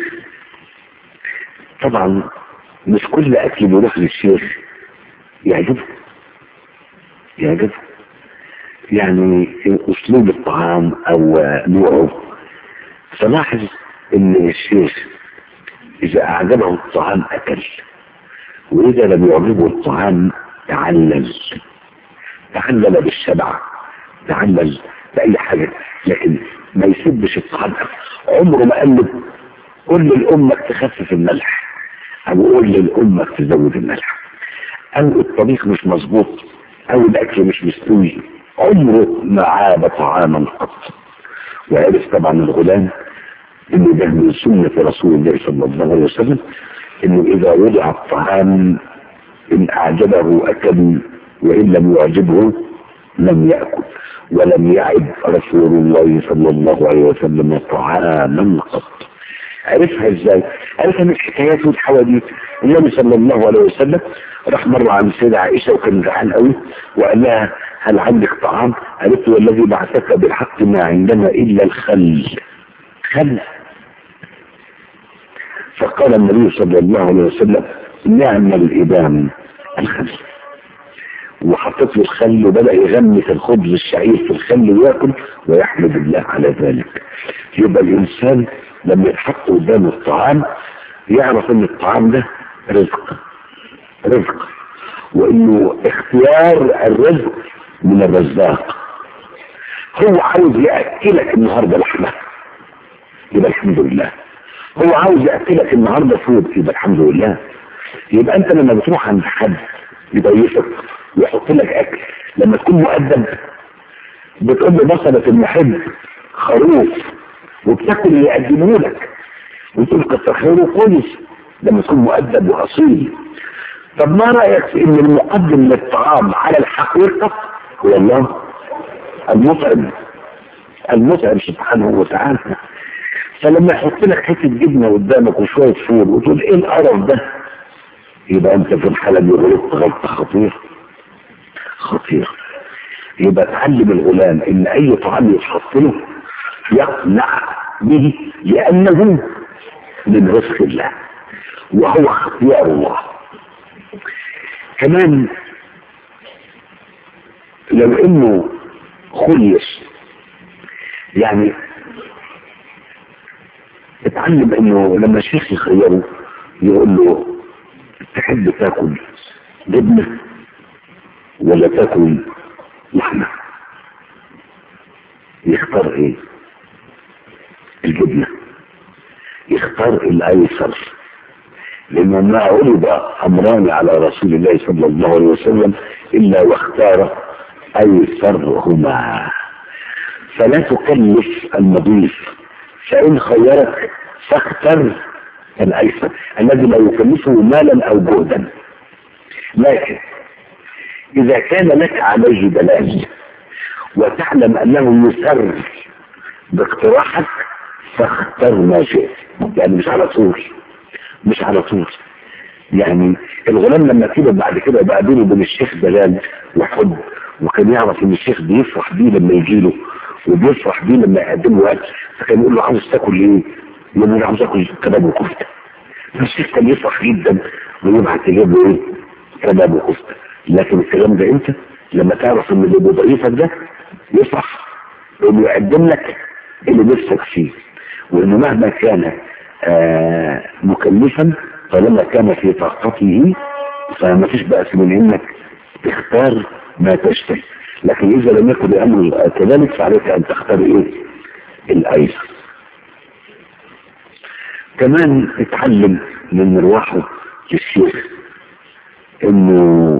طبعا مش كل اكل بيروح للشيخ يعجبه يعجبه يعني اسلوب الطعام او نوعه فلاحظ ان الشيخ اذا اعجبه الطعام اكل واذا لم يعجبه الطعام تعلل تعلل بالشبع تعلل بأي حاجة لكن ما يسبش الطعام عمره ما قال له قول لأمك تخفف الملح أو قول لأمك تزود الملح أو الطبيخ مش مظبوط أو الأكل مش مستوي عمره ما عاب طعاما قط وعرف طبعا الغلام إنه ده من سنة رسول الله صلى الله عليه وسلم إنه إذا وضع الطعام إن أعجبه أكل وإن لم يعجبه لم يأكل ولم يعد رسول الله صلى الله عليه وسلم طعاما قط عرفها ازاي عرفها من الحكايات والحواديت النبي صلى الله عليه وسلم راح مرة عن السيدة عائشة وكان جعان قوي وقال لها هل عندك طعام قالت له والذي بعثك بالحق ما عندنا الا الخل خل فقال النبي صلى الله عليه وسلم نعم الإدام الخل وحطيت له الخل وبدأ يغمس الخبز الشعير في الخل وياكل ويحمد الله على ذلك يبقى الإنسان لما يتحط قدامه الطعام يعرف ان الطعام ده رزق رزق وانه اختيار الرزق من الرزاق هو عاوز يأكلك النهاردة لحمة يبقى الحمد لله هو عاوز يأكلك النهاردة فود يبقى الحمد لله يبقى انت لما بتروح عند حد يضيفك ويحط لك اكل لما تكون مؤدب بتقول له بصلة المحب خروف وبتاكل اللي يقدمه لك وتقول كتر خيره كويس لما تكون مؤدب واصيل طب ما رايك في ان المقدم للطعام على الحقيقه هو الله المطعم المطعم سبحانه وتعالى فلما يحط لك حته جبنه قدامك وشويه فول وتقول ايه القرف ده يبقى انت في الحاله دي غلطت غلطه خطيره خطيره يبقى تعلم الغلام ان اي طعام يتحط له يقنع به لانه من رزق الله وهو اختيار الله كمان لو انه خلص يعني اتعلم انه لما الشيخ يخيره يقول له تحب تاكل جبنه ولا تاكل لحمه يختار ايه الجبنه يختار الايسر لانه ما عرض امران على رسول الله صلى الله عليه وسلم الا واختار ايسرهما فلا تكلف النظيف فان خيرك فاختر الايسر الذي لا يكلفه مالا او جهدا لكن اذا كان لك عليه دلال وتعلم انه يسر باقتراحك فاختر ما شئت يعني مش على طول مش على طول يعني الغلام لما كده بعد كده بقى بينه وبين الشيخ دلال وحب وكان يعرف ان الشيخ بيفرح بيه لما يجي له وبيفرح بيه لما يقدم له اكل فكان يقول له عاوز تاكل ايه؟ يقول له عاوز اكل كباب وكفته فالشيخ كان يفرح جدا ويبعت يجيب له ايه؟ كباب وكفته لكن الكلام ده انت لما تعرف ان اللي ضيفك ده يفرح انه يقدم لك اللي نفسك فيه وانه مهما كان آه مكلفا طالما كان في طاقته فما فيش بأس من انك تختار ما تشتهي لكن اذا لم يكن الامر كذلك فعليك ان تختار ايه الايسر كمان اتعلم من مروحه للشيخ انه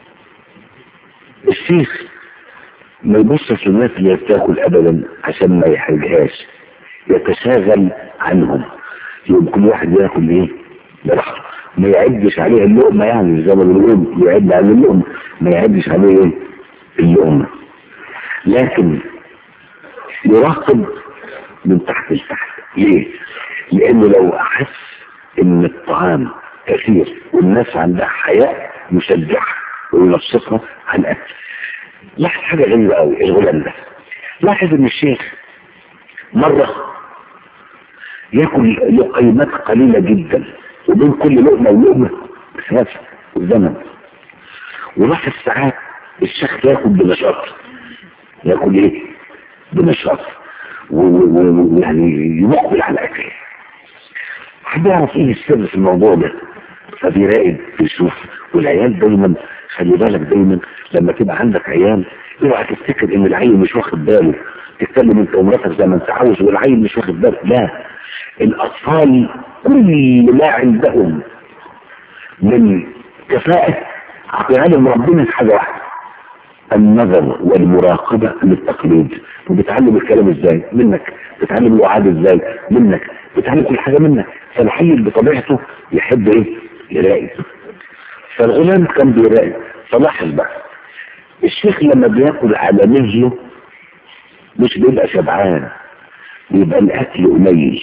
الشيخ ما يبصش للناس اللي بتاكل ابدا عشان ما يحرجهاش يتشاغل عنهم يقوم كل واحد ياكل ايه براحته ما يعدش عليه اللقمه يعني زي ما بنقول يعد عليه اللقمه ما يعدش عليه ايه اللقمه لكن يراقب من تحت لتحت ليه؟ لانه لو احس ان الطعام كثير والناس عندها حياء يشجعها وينشطها عن الاكل لاحظ حاجه غريبه قوي الغلام ده لاحظ ان الشيخ مره ياكل لقيمات قليله جدا وبين كل لقمه ولقمه مسافه والزمن ولاحظ ساعات الشيخ ياكل بنشاط ياكل ايه؟ بنشاط ويعني يقبل على الاكل حد يعرف ايه السر في الموضوع ده فبيراقب بيشوف والعيال دايما خلي بالك دايما لما تبقى عندك عيال اوعى تفتكر ان العيل مش واخد باله تتكلم انت ومراتك زي ما انت عاوز والعيل مش واخد باله لا الاطفال كل ما عندهم من كفاءة عقلهم ربنا في حاجة واحدة النظر والمراقبة للتقليد وبتعلم الكلام ازاي منك بتعلم الوعاد ازاي منك بتعلم كل حاجة منك فالحي بطبيعته يحب ايه يراقب فالغلام كان بيراقب فلاحظ بقى الشيخ لما بياكل على مهله مش بيبقى شبعان بيبقى الاكل قليل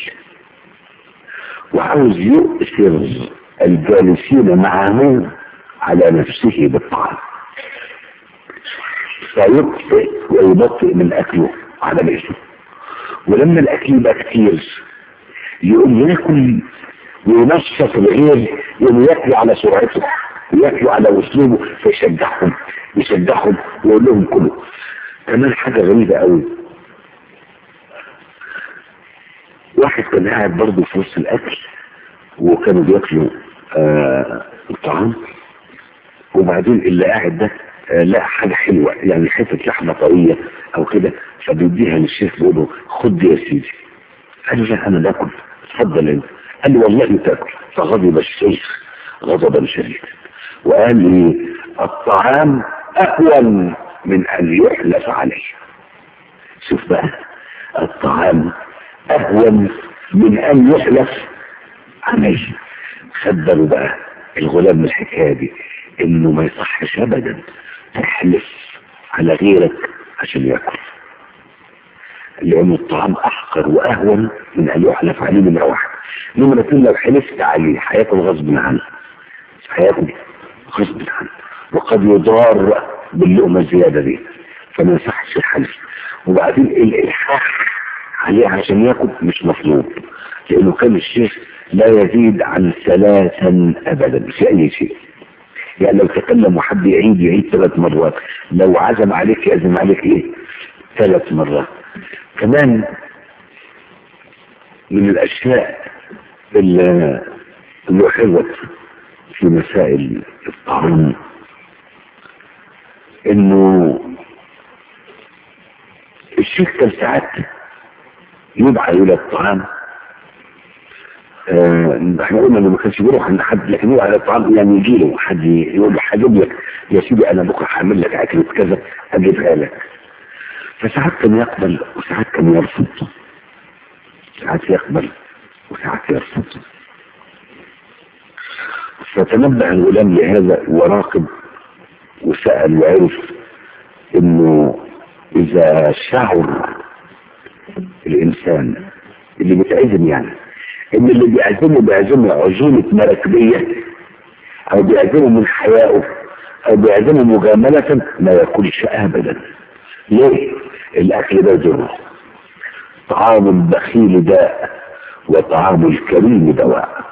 وعاوز يؤثر الجالسين معه على نفسه بالطعام فيبطئ ويبطئ من اكله على مهله ولما الاكل يبقى كتير يقوم ياكل وينشط الغير يقوم ياكل على سرعته وياكلوا على اسلوبه فيشجعهم يشجعهم ويقول لهم كلوا كمان حاجة غريبة قوي واحد كان قاعد برضه في وسط الاكل وكانوا بياكلوا آه الطعام وبعدين اللي قاعد ده آه لا حاجة حلوة يعني حتة لحمة طرية او كده فبيديها للشيخ بيقول له خد دي يا سيدي قال له لا انا باكل اتفضل انت قال له والله تاكل فغضب الشيخ غضبا شديدا وقال لي الطعام اهون من ان يحلف عليه شوف بقى الطعام اهون من ان يحلف عليه خبروا بقى الغلام من الحكايه دي انه ما يصحش ابدا تحلف على غيرك عشان ياكل لان الطعام احقر واهون من ان يحلف عليه من واحد نمرة اتنين لو حلفت عليه هياكل غصب عنه هياكل غصب عنه وقد يضار باللقمه الزياده دي فما يصحش الحلف وبعدين الالحاح عليه عشان ياكل مش مطلوب لانه كان الشيخ لا يزيد عن ثلاثا ابدا في اي شيء يعني لو تكلم وحد يعيد يعيد ثلاث مرات لو عزم عليك يعزم عليك ايه ثلاث مرات كمان من الاشياء اللي اللي حلوت في مسائل الطعام انه الشيخ كان ساعات يدعى الى الطعام آه، احنا قلنا انه ما كانش بيروح عند حد لكن يدعى الى الطعام يعني يجي له حد يقول له هجيب لك يا سيدي انا بكره هعمل لك اكله كذا اجيبها لك فساعات كان يقبل وساعات كان يرفض ساعات يقبل وساعات يرفض فتنبه الغلام لهذا وراقب وسأل وعرف انه اذا شعر الانسان اللي بيتعزم يعني ان اللي بيعزمه بيعزمه عزومة مراكبية او بيعزمه من حيائه او بيعزمه مجاملة ما ياكلش ابدا ليه الاكل ده ضر طعام البخيل داء وطعام الكريم دواء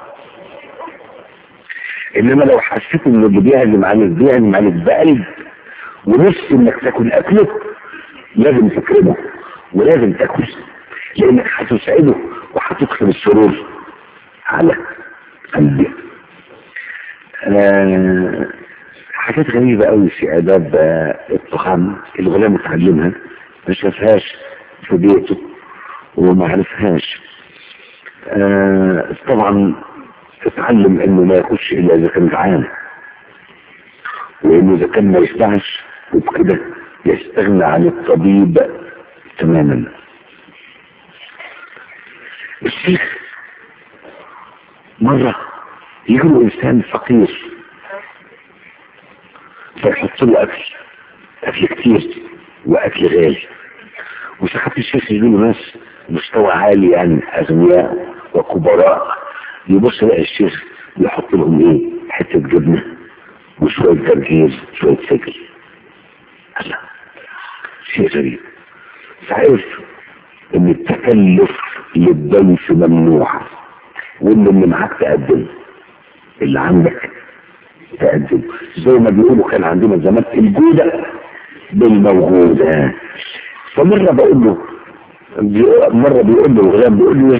انما لو حسيت ان اللي بيعزم عليك بيعزم عليك بقلب ونفس انك تاكل اكله لازم تكرمه ولازم تاكل لانك هتسعده وهتدخل السرور على قلبه آه حاجات غريبة قوي في آداب الطعام الغلام اتعلمها ما شافهاش في بيته وما عرفهاش آه طبعا اتعلم انه ما يخش الا اذا كان جعان وانه اذا كان ما يشبعش وبكده يستغنى عن الطبيب تماما الشيخ مرة يجي له انسان فقير فيحط له اكل اكل كتير واكل غالي وساعات الشيخ يجي له ناس مستوى عالي يعني اغنياء وكبراء يبص يلاقي الشيخ يحط لهم ايه حته جبنه وشويه جرجير شويه سجل الله شيء غريب فعرف ان التكلف للضيف ممنوع وان اللي معاك تقدم اللي عندك تقدم زي ما بيقولوا كان عندنا زمان الجودة بالموجودة فمرة بقول له مرة بيقول له الغلام بيقول له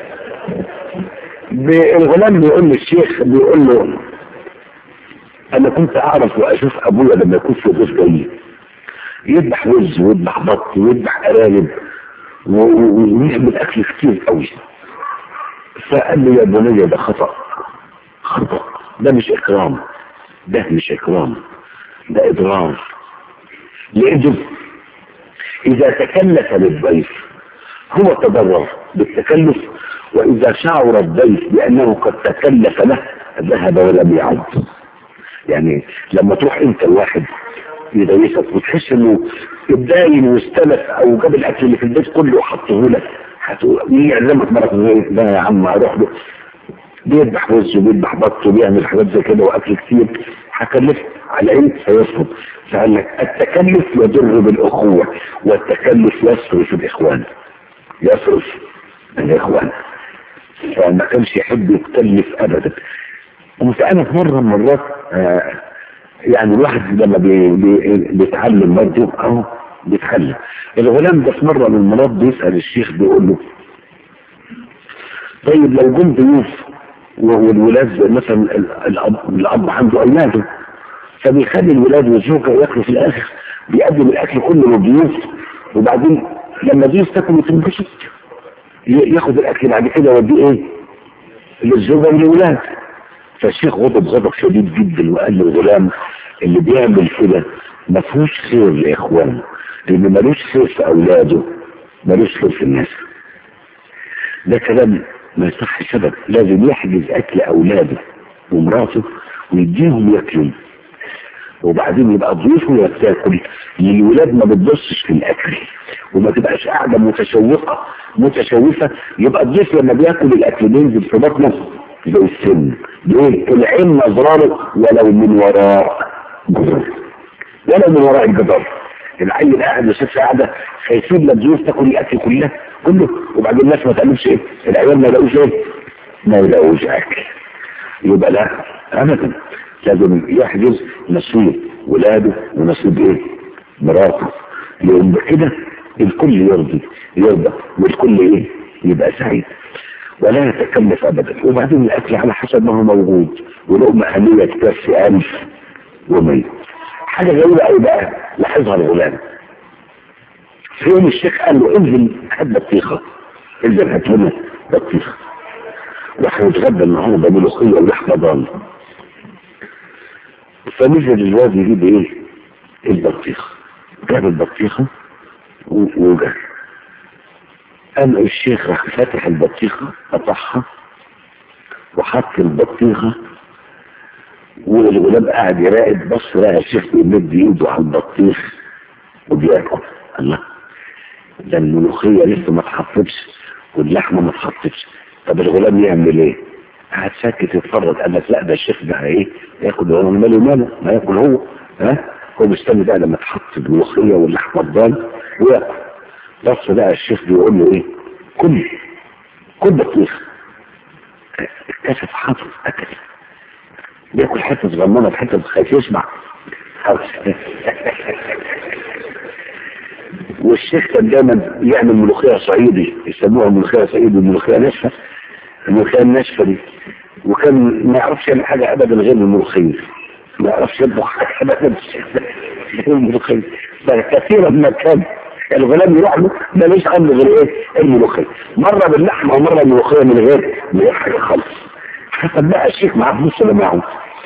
الغلام بيقول للشيخ بيقول له انا كنت اعرف واشوف ابويا لما يكون في ضيف جاي يذبح وز ويذبح بط ويذبح ارانب ويعمل اكل كتير قوي فقال لي يا بني ده خطأ خطأ ده مش اكرام ده مش اكرام ده اضرار لانه اذا تكلف للضيف هو تضرر بالتكلف واذا شعر الضيف بانه قد تكلف له ذهب ولم يعد يعني لما تروح انت الواحد يضيفك وتحس انه اتداين واستلف او جاب الاكل اللي في البيت كله وحطه لك يعزمك مرة ده يا عم اروح له بيذبح وز وبيذبح بط وبيعمل حاجات زي كده واكل كتير هكلف على ايه فيصرف فقال لك التكلف يضر بالاخوه والتكلف يصرف الاخوان يصرف الاخوان فما كانش يحب يتكلف ابدا قمت انا في مره من المرات آه يعني الواحد لما بي بي بيتعلم برضه اهو بيتعلم الغلام ده في مره من المرات بيسال الشيخ بيقول له طيب لو جم ضيوف والولاد مثلا الاب الاب عنده اولاده فبيخلي الولاد والزوجه ياكلوا في الاخر بيقدم الاكل كله للضيوف وبعدين لما ضيوف تاكل وتنبسط ياخد الاكل بعد كده يوديه ايه؟ للزوجه والولاد فالشيخ غضب غضب شديد جدا وقال للغلام اللي بيعمل كده ما فيهوش خير لاخوانه لان ملوش خير في اولاده ملوش خير في الناس ده كلام ما يصح سبب لازم يحجز اكل اولاده ومراته ويديهم ياكلوا وبعدين يبقى ضيوفه وهي بتاكل الولاد ما بتبصش في الاكل وما تبقاش قاعده متشوقه متشوفه يبقى الضيف لما بياكل الاكل بينزل في بطنه زي السن ليه؟ العين نظرانه ولو من وراء جدار ولو من وراء الجدار العين قاعد والست قاعده خايفين لا الضيوف تاكل الاكل كلها كله وبعدين الناس ما تعملش ايه؟ العيال ما يلاقوش ايه؟ ما يلاقوش اكل يبقى لا ابدا لازم يحجز نصيب ولاده ونصيب ايه؟ مراته لان كده الكل يرضي يرضى والكل ايه؟ يبقى سعيد ولا يتكلف ابدا وبعدين الاكل على حسب ما هو موجود ولقمه اهليه تكفي الف ومية حاجه غريبه قوي بقى لاحظها الغلام في يوم الشيخ قال له انزل هات بطيخه انزل هات لنا بطيخه راح يتغدى النهارده ملوخيه ولحمه ضانه فنزل الواد يجيب ايه البطيخه جاب البطيخه وجاب قام الشيخ راح فاتح البطيخة قطعها وحط البطيخة والغلام قاعد يراقب بص لقى الشيخ بيمد ايده على البطيخ وبياكل الله ده الملوخية لسه ما اتحطتش واللحمة ما اتحطتش طب الغلام يعمل ايه؟ قاعد ساكت يتفرج قال لك لا ده الشيخ ده ايه؟ ياكل هو ماله ماله ما ياكل هو ها؟ هو مستني بقى لما تحط الملوخية واللحمة الضال وياكل بص بقى الشيخ بيقول له ايه كل كل بطيخ اكتشف حاطط اكل بياكل حته صغننه في حته خايف يسمع والشيخ كان دايما يعمل ملوخيه صعيدي يسموها ملوخيه صعيدي ملوخيه ناشفه الملوخيه الناشفه دي وكان ما يعرفش يعمل حاجه ابدا غير الملوخيه ما يعرفش يطبخ حاجه ابدا غير الملوخيه فكثيرا ما كان الغلام يروح له ماليش عنده غير ايه الملوخيه مره باللحمه ومره الملوخيه من غير من غير حاجه خالص حسب بقى الشيخ معاه فلوس ولا معه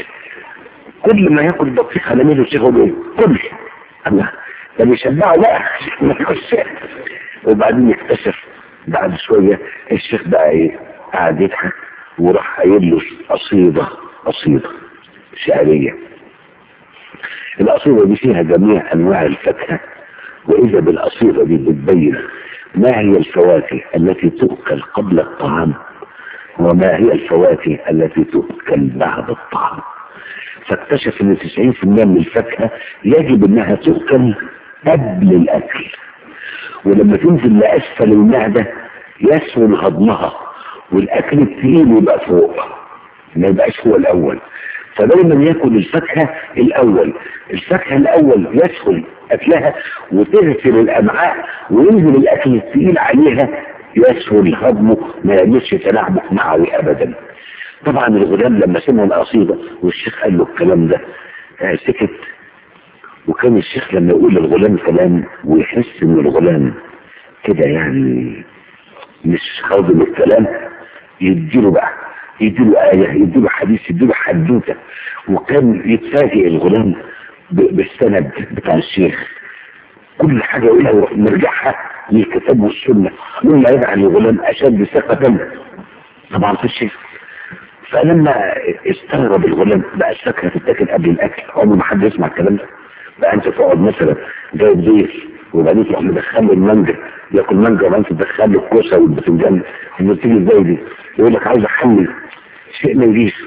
كل ما ياكل بطيخه لميله الشيخ يقول ايه كل الله ده بيشبعه بقى ما ياكلش وبعدين يكتشف بعد شويه الشيخ بقى ايه قاعد يضحك وراح قايل له قصيده قصيده شعريه القصيده دي فيها جميع انواع الفاكهه وإذا بالقصيدة دي بتبين ما هي الفواكه التي تؤكل قبل الطعام وما هي الفواكه التي تؤكل بعد الطعام فاكتشف ان 90% من الفاكهة يجب انها تؤكل قبل الاكل ولما تنزل لاسفل المعدة يسهل هضمها والاكل التقيل يبقى فوق ما يبقاش هو الاول فدايما ياكل الفاكهة الاول الفاكهة الاول يسهل اكلها وتغسل الامعاء وينزل الاكل الثقيل عليها يسهل هضمه ما يعملش تلعبك معوي ابدا طبعا الغلام لما سمع القصيدة والشيخ قال له الكلام ده آه سكت وكان الشيخ لما يقول للغلام كلام ويحس ان الغلام كده يعني مش هاضم الكلام يديله بقى يديله آية يديله حديث يديله حدوتة وكان يتفاجئ الغلام بالسند بتاع الشيخ كل حاجة يقولها يروح نرجعها للكتاب والسنة مما يجعل الغلام أشد ثقة طبعا في الشيخ فلما استغرب الغلام بقى الفاكهة تتاكل قبل الأكل عمر ما حد يسمع الكلام ده بقى أنت تقعد مثلا جايب ضيف وبعدين تروح مدخله المانجا ياكل مانجا وبعدين تدخله الكوسه والبتنجان لما تيجي ازاي دي يقول لك عايز احمل شيء ما يجيش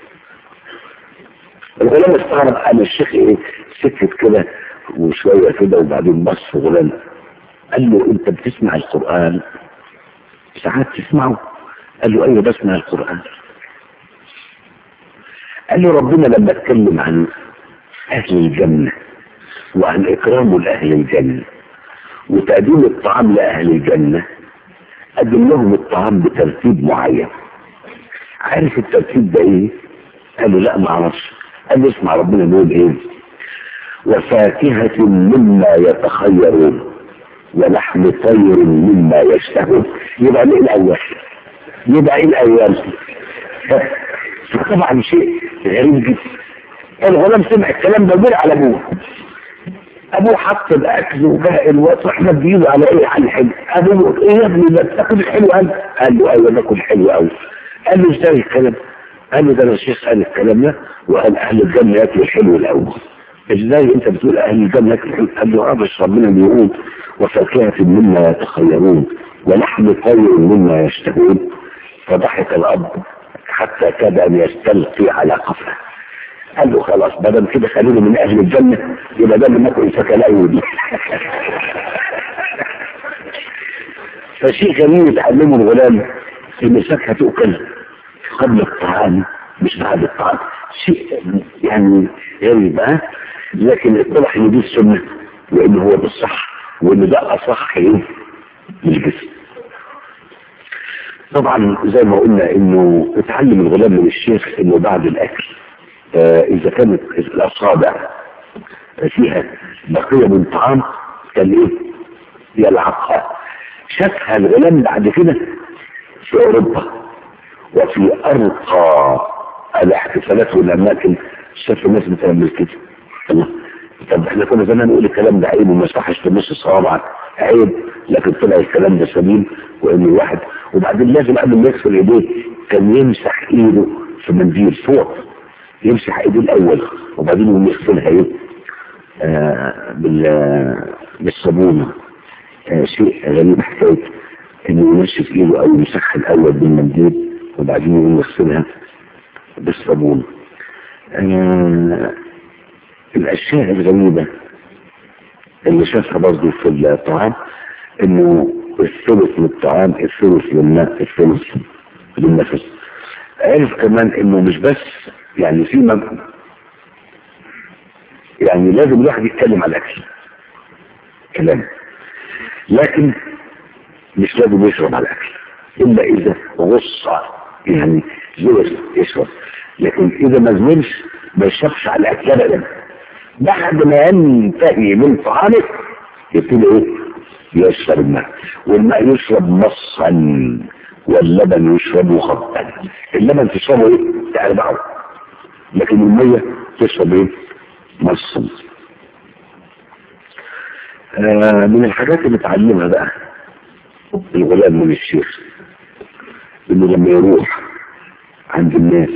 الغلام استغرب قال الشيخ ايه سكت كده وشويه كده وبعدين بص غلام قال له انت بتسمع القران ساعات تسمعه قال له ايوه بسمع القران قال له ربنا لما اتكلم عن اهل الجنة وعن اكرامه لاهل الجنة وتقديم الطعام لاهل الجنة قدم لهم الطعام بترتيب معين عارف الترتيب ده ايه قال له لا ما اعرفش قال له اسمع ربنا بيقول ايه وفاكهة مما يتخيرون ولحم طير مما يشتهون يبقى ايه الاول يبقى ايه الاول طبعا شيء غريب جدا الغلام سمع الكلام ده وجري على ابوه ابوه حط الاكل وباقي الوقت واحنا بيجوا على ايه على الحلو ابوه ايه يا ابني ده بتاكل الحلو قال قال له ايوه باكل حلو قوي قال له ازاي الكلام قال له ده انا الشيخ قال الكلام ده وقال اهل الجنه ياكلوا الحلو الاول ازاي انت بتقول اهل الجنه ياكلوا الحلو قال له اه بس ربنا بيقول وفاكهه مما يتخيرون ولحم طير مما يشتهون فضحك الاب حتى كاد ان يستلقي على قفاه قال له خلاص ما دام كده خليني من اهل الجنه يبقى ده منكم الفاكهه الاول فشيء جميل يتعلمه الغلام ان الفاكهه تؤكل قبل الطعام مش بعد الطعام شيء يعني غريب ها لكن اتضح ان دي السنه وان هو ده الصح وان ده اصح ايه للجسم طبعا زي ما قلنا انه اتعلم الغلام من الشيخ انه بعد الاكل آه اذا كانت الاصابع فيها بقيه من طعام كان ايه يلعقها شافها الغلام بعد كده في اوروبا وفي ارقى الاحتفالات والاماكن شاف الناس بتعمل كده الله طب احنا كنا زمان نقول الكلام ده عيب وما يصحش تمس صوابعك عيب لكن طلع الكلام ده سليم وان الواحد وبعدين لازم قبل ما يغسل ايديه كان يمسح ايده في منديل فوق يمسح ايديه الاول وبعدين يقوم يغسلها ايه آه بال بالصابونه آه شيء غريب حكايه انه يمشي في ايده او يمسحها الاول بالمنديل وبعدين يقوم يغسلها بالصابون آه الاشياء الغريبه اللي شافها برضه في الطعام انه الثلث من الطعام الثلث للماء الثلث للنفس عرف كمان انه مش بس يعني في مم... يعني لازم الواحد يتكلم على الاكل كلام لكن مش لازم يشرب على الاكل الا اذا غص يعني زور يشرب لكن اذا ما زملش ما يشربش على الاكل ابدا بعد ما ينتهي من طعامه يبتدي ايه يشرب الماء والماء يشرب مصا واللبن يشرب خطا اللبن تشربه ايه تأربعه لكن المية تشرب ايه مصا آه من الحاجات اللي اتعلمها بقى الغلام من الشيخ انه لما يروح عند الناس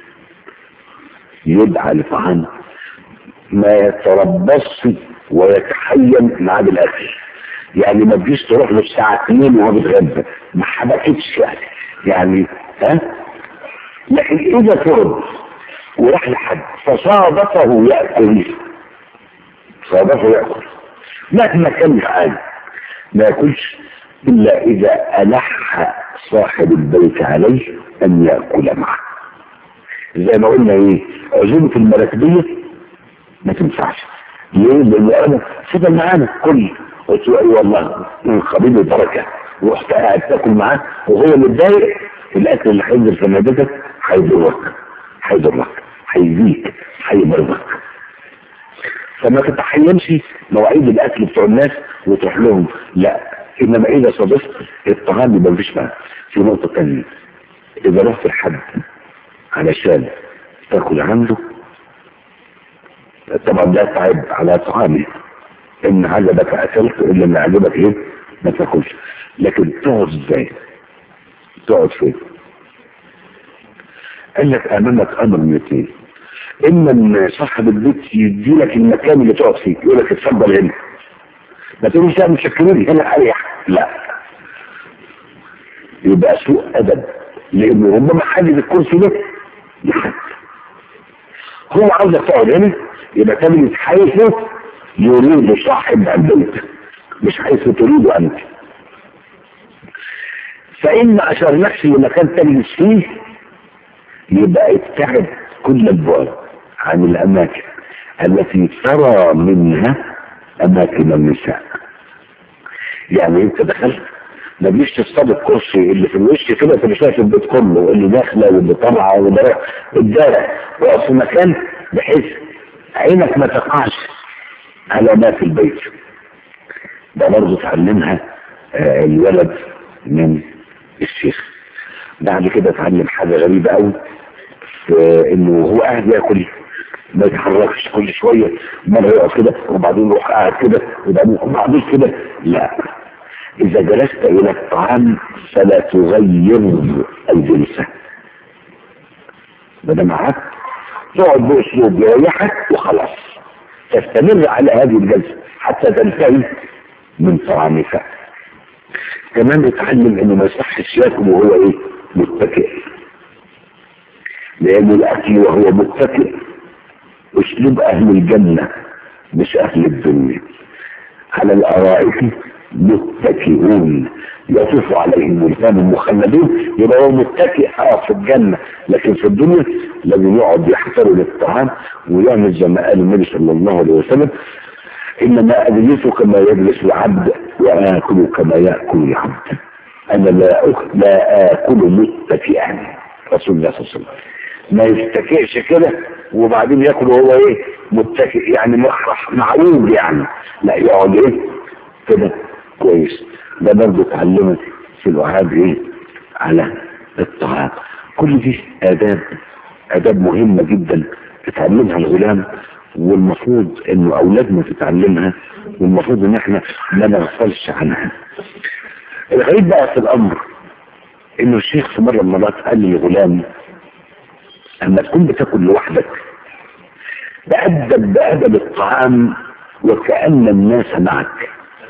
يدعى لطعام ما يتربص ويتحين مع الاكل يعني ما تجيش تروح له الساعة 2 وهو بيتغدى ما حبكتش يعني يعني ها لكن اذا فرض وراح لحد فصادفه ياكل صادفه ياكل مهما كان جعان ما ياكلش الا اذا الح صاحب البيت عليه ان ياكل معه زي ما قلنا ايه عزومه المراكبيه ما تنفعش ليه؟ لان انا فضل معانا كل قلت له اي والله من قبيل البركه ورحت قاعد تاكل معاه وهو متضايق الاكل اللي هينزل في معدتك هيضرك هيضرك هيزيك هيمرضك فما تتحينش مواعيد الاكل بتوع الناس وتروح لهم لا انما اذا صادفت الطعام يبقى مفيش معاه في نقطه ثانيه اذا رحت لحد علشان تاكل عنده طبعا لا تعب على طعامه ان عجبك اكلت الا ان عجبك ايه ما تاكلش لكن تقعد ازاي تقعد فين قال لك امامك امر من اثنين اما ان صاحب البيت يدي لك المكان اللي تقعد فيه يقول لك اتفضل هنا ما تقولش لا مشكرين هنا اريح لا يبقى سوء ادب لانه ربما حاجز الكرسي ده لحد هو عاوزك تقعد هنا يبقى تجلس حيث يريد صاحب البيت مش حيث تريد انت فان ما اشرناكش لمكان تجلس فيه يبقى ابتعد كل البعد عن الأماكن التي ترى منها أماكن النساء يعني أنت دخلت ما تجيش تصطاد الكرسي اللي في الوش كده انت مش شايف البيت كله اللي داخله واللي طالعه واللي رايحه الدارع اقف في مكان بحيث عينك ما تقعش على ما في البيت ده برضه اتعلمها آه الولد من الشيخ بعد كده اتعلم حاجه غريبه قوي انه هو قاعد ياكل ما يتحركش كل شويه مره يقف كده وبعدين يروح قاعد كده وبعدين وبعدين كده لا إذا جلست إلى الطعام فلا تغير الجلسة بدل معك تقعد بأسلوب يريحك وخلاص تستمر على هذه الجلسة حتى تنتهي من طعامك كمان يتعلم انه ما يصحش ياكل وهو ايه متكئ لان الاكل وهو متكئ اسلوب اهل الجنة مش اهل الدنيا على الارائك متكئون يطوف عليهم ولدان مخلدون يبقى هو متكئ اه في الجنة لكن في الدنيا لازم يقعد يحتر للطعام ويعمل زي ما قال النبي صلى الله عليه وسلم انما اجلس كما يجلس العبد واكل كما ياكل العبد انا لا أكل لا اكل متكئا رسول الله صلى الله عليه وسلم ما يستكئش كده وبعدين ياكل وهو ايه متكئ يعني مخرح معروف يعني لا يقعد ايه كده كويس ده برضه اتعلمت في الوهاب ايه على الطعام كل دي اداب اداب مهمه جدا تتعلمها الغلام والمفروض انه اولادنا تتعلمها والمفروض ان احنا ما نغفلش عنها الغريب بقى في الامر انه الشيخ في مره من المرات قال للغلام اما تكون بتاكل لوحدك تأدب بأدب الطعام وكأن الناس معك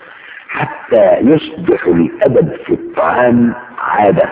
حتى يصبح الأدب في الطعام عادة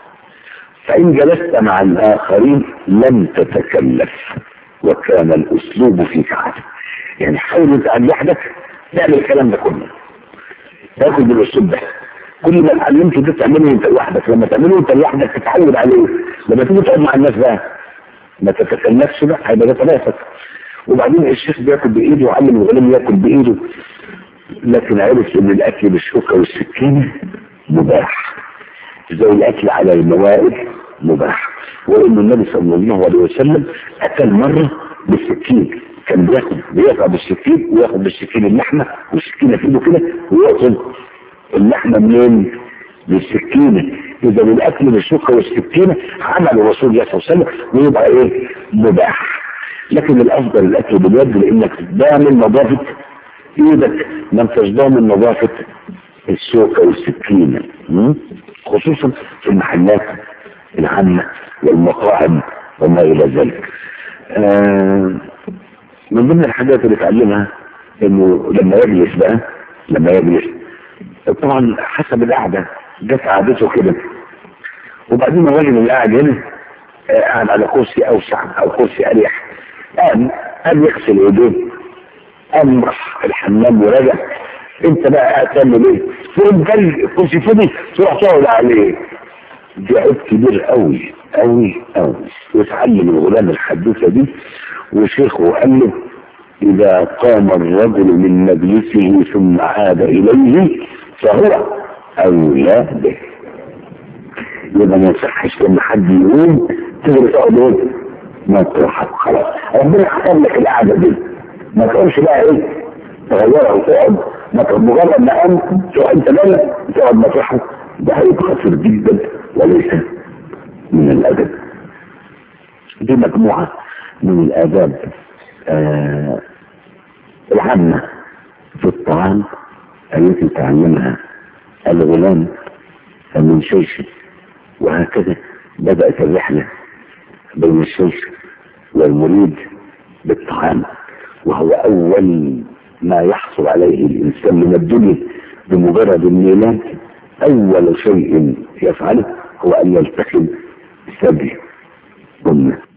فإن جلست مع الآخرين لم تتكلف وكان الأسلوب فيك عادة يعني حاول أنت عن وحدك تعمل الكلام ده كله تاخد بالأسلوب ده كل ما اتعلمته ده تعمله انت لوحدك لما تعمله انت لوحدك تتعود عليه لما تيجي تقعد مع الناس بقى ما تتكلفش بقى هيبقى ده تنافس وبعدين الشيخ بياكل بايده وعلم الغلام ياكل بايده لكن عرف ان الاكل بالشوكه والسكينه مباح زي الاكل على الموائد مباح وان النبي صلى الله عليه وسلم اكل مره بالسكين كان بياخد بيقطع بالسكين وياخد بالسكين اللحمه والسكينه في ايده كده ويقطم اللحمه منين؟ بالسكينه اذا الاكل بالشوكه والسكينه عمل الرسول صلى الله عليه وسلم ويبقى ايه؟ مباح لكن الافضل الاكل باليد لانك ضامن نظافه ايدك ما انتش ضامن نظافه الشوكه والسكينه خصوصا في المحلات العامه والمطاعم وما الى ذلك آه من ضمن الحاجات اللي اتعلمها انه لما يجلس بقى لما يجلس طبعا حسب القعده جت قعدته كده وبعدين الراجل اللي قاعد هنا قاعد على كرسي اوسع او كرسي اريح قام قام يغسل ايديه قام راح الحمام ورجع انت بقى قاعد تعمل ايه؟ تقوم جاي الكرسي فضي تروح تقعد عليه دي عيب كبير قوي قوي قوي وتعلم الغلام الحدوته دي وشيخه قال له اذا قام الرجل من مجلسه ثم عاد اليه فهو اولى به يبقى ما يصحش لما حد يقوم تقدر تقعد ايه؟ ما تروح خلاص ربنا حكم لك القعده دي ما تقولش بقى ايه تغيرها وتقعد ما تقعد مجرد ما قام تقعد انت مالك تقعد مطرحك ده هيبقى خطير جدا وليس من الادب دي مجموعه من الاداب آه العامه في الطعام التي تعلمها الغلام من شيشه وهكذا بدأت الرحلة بين الشيخ والمريد بالطعام وهو أول ما يحصل عليه الإنسان من الدنيا بمجرد الميلاد أول شيء يفعله هو أن يلتحم ثدي أمه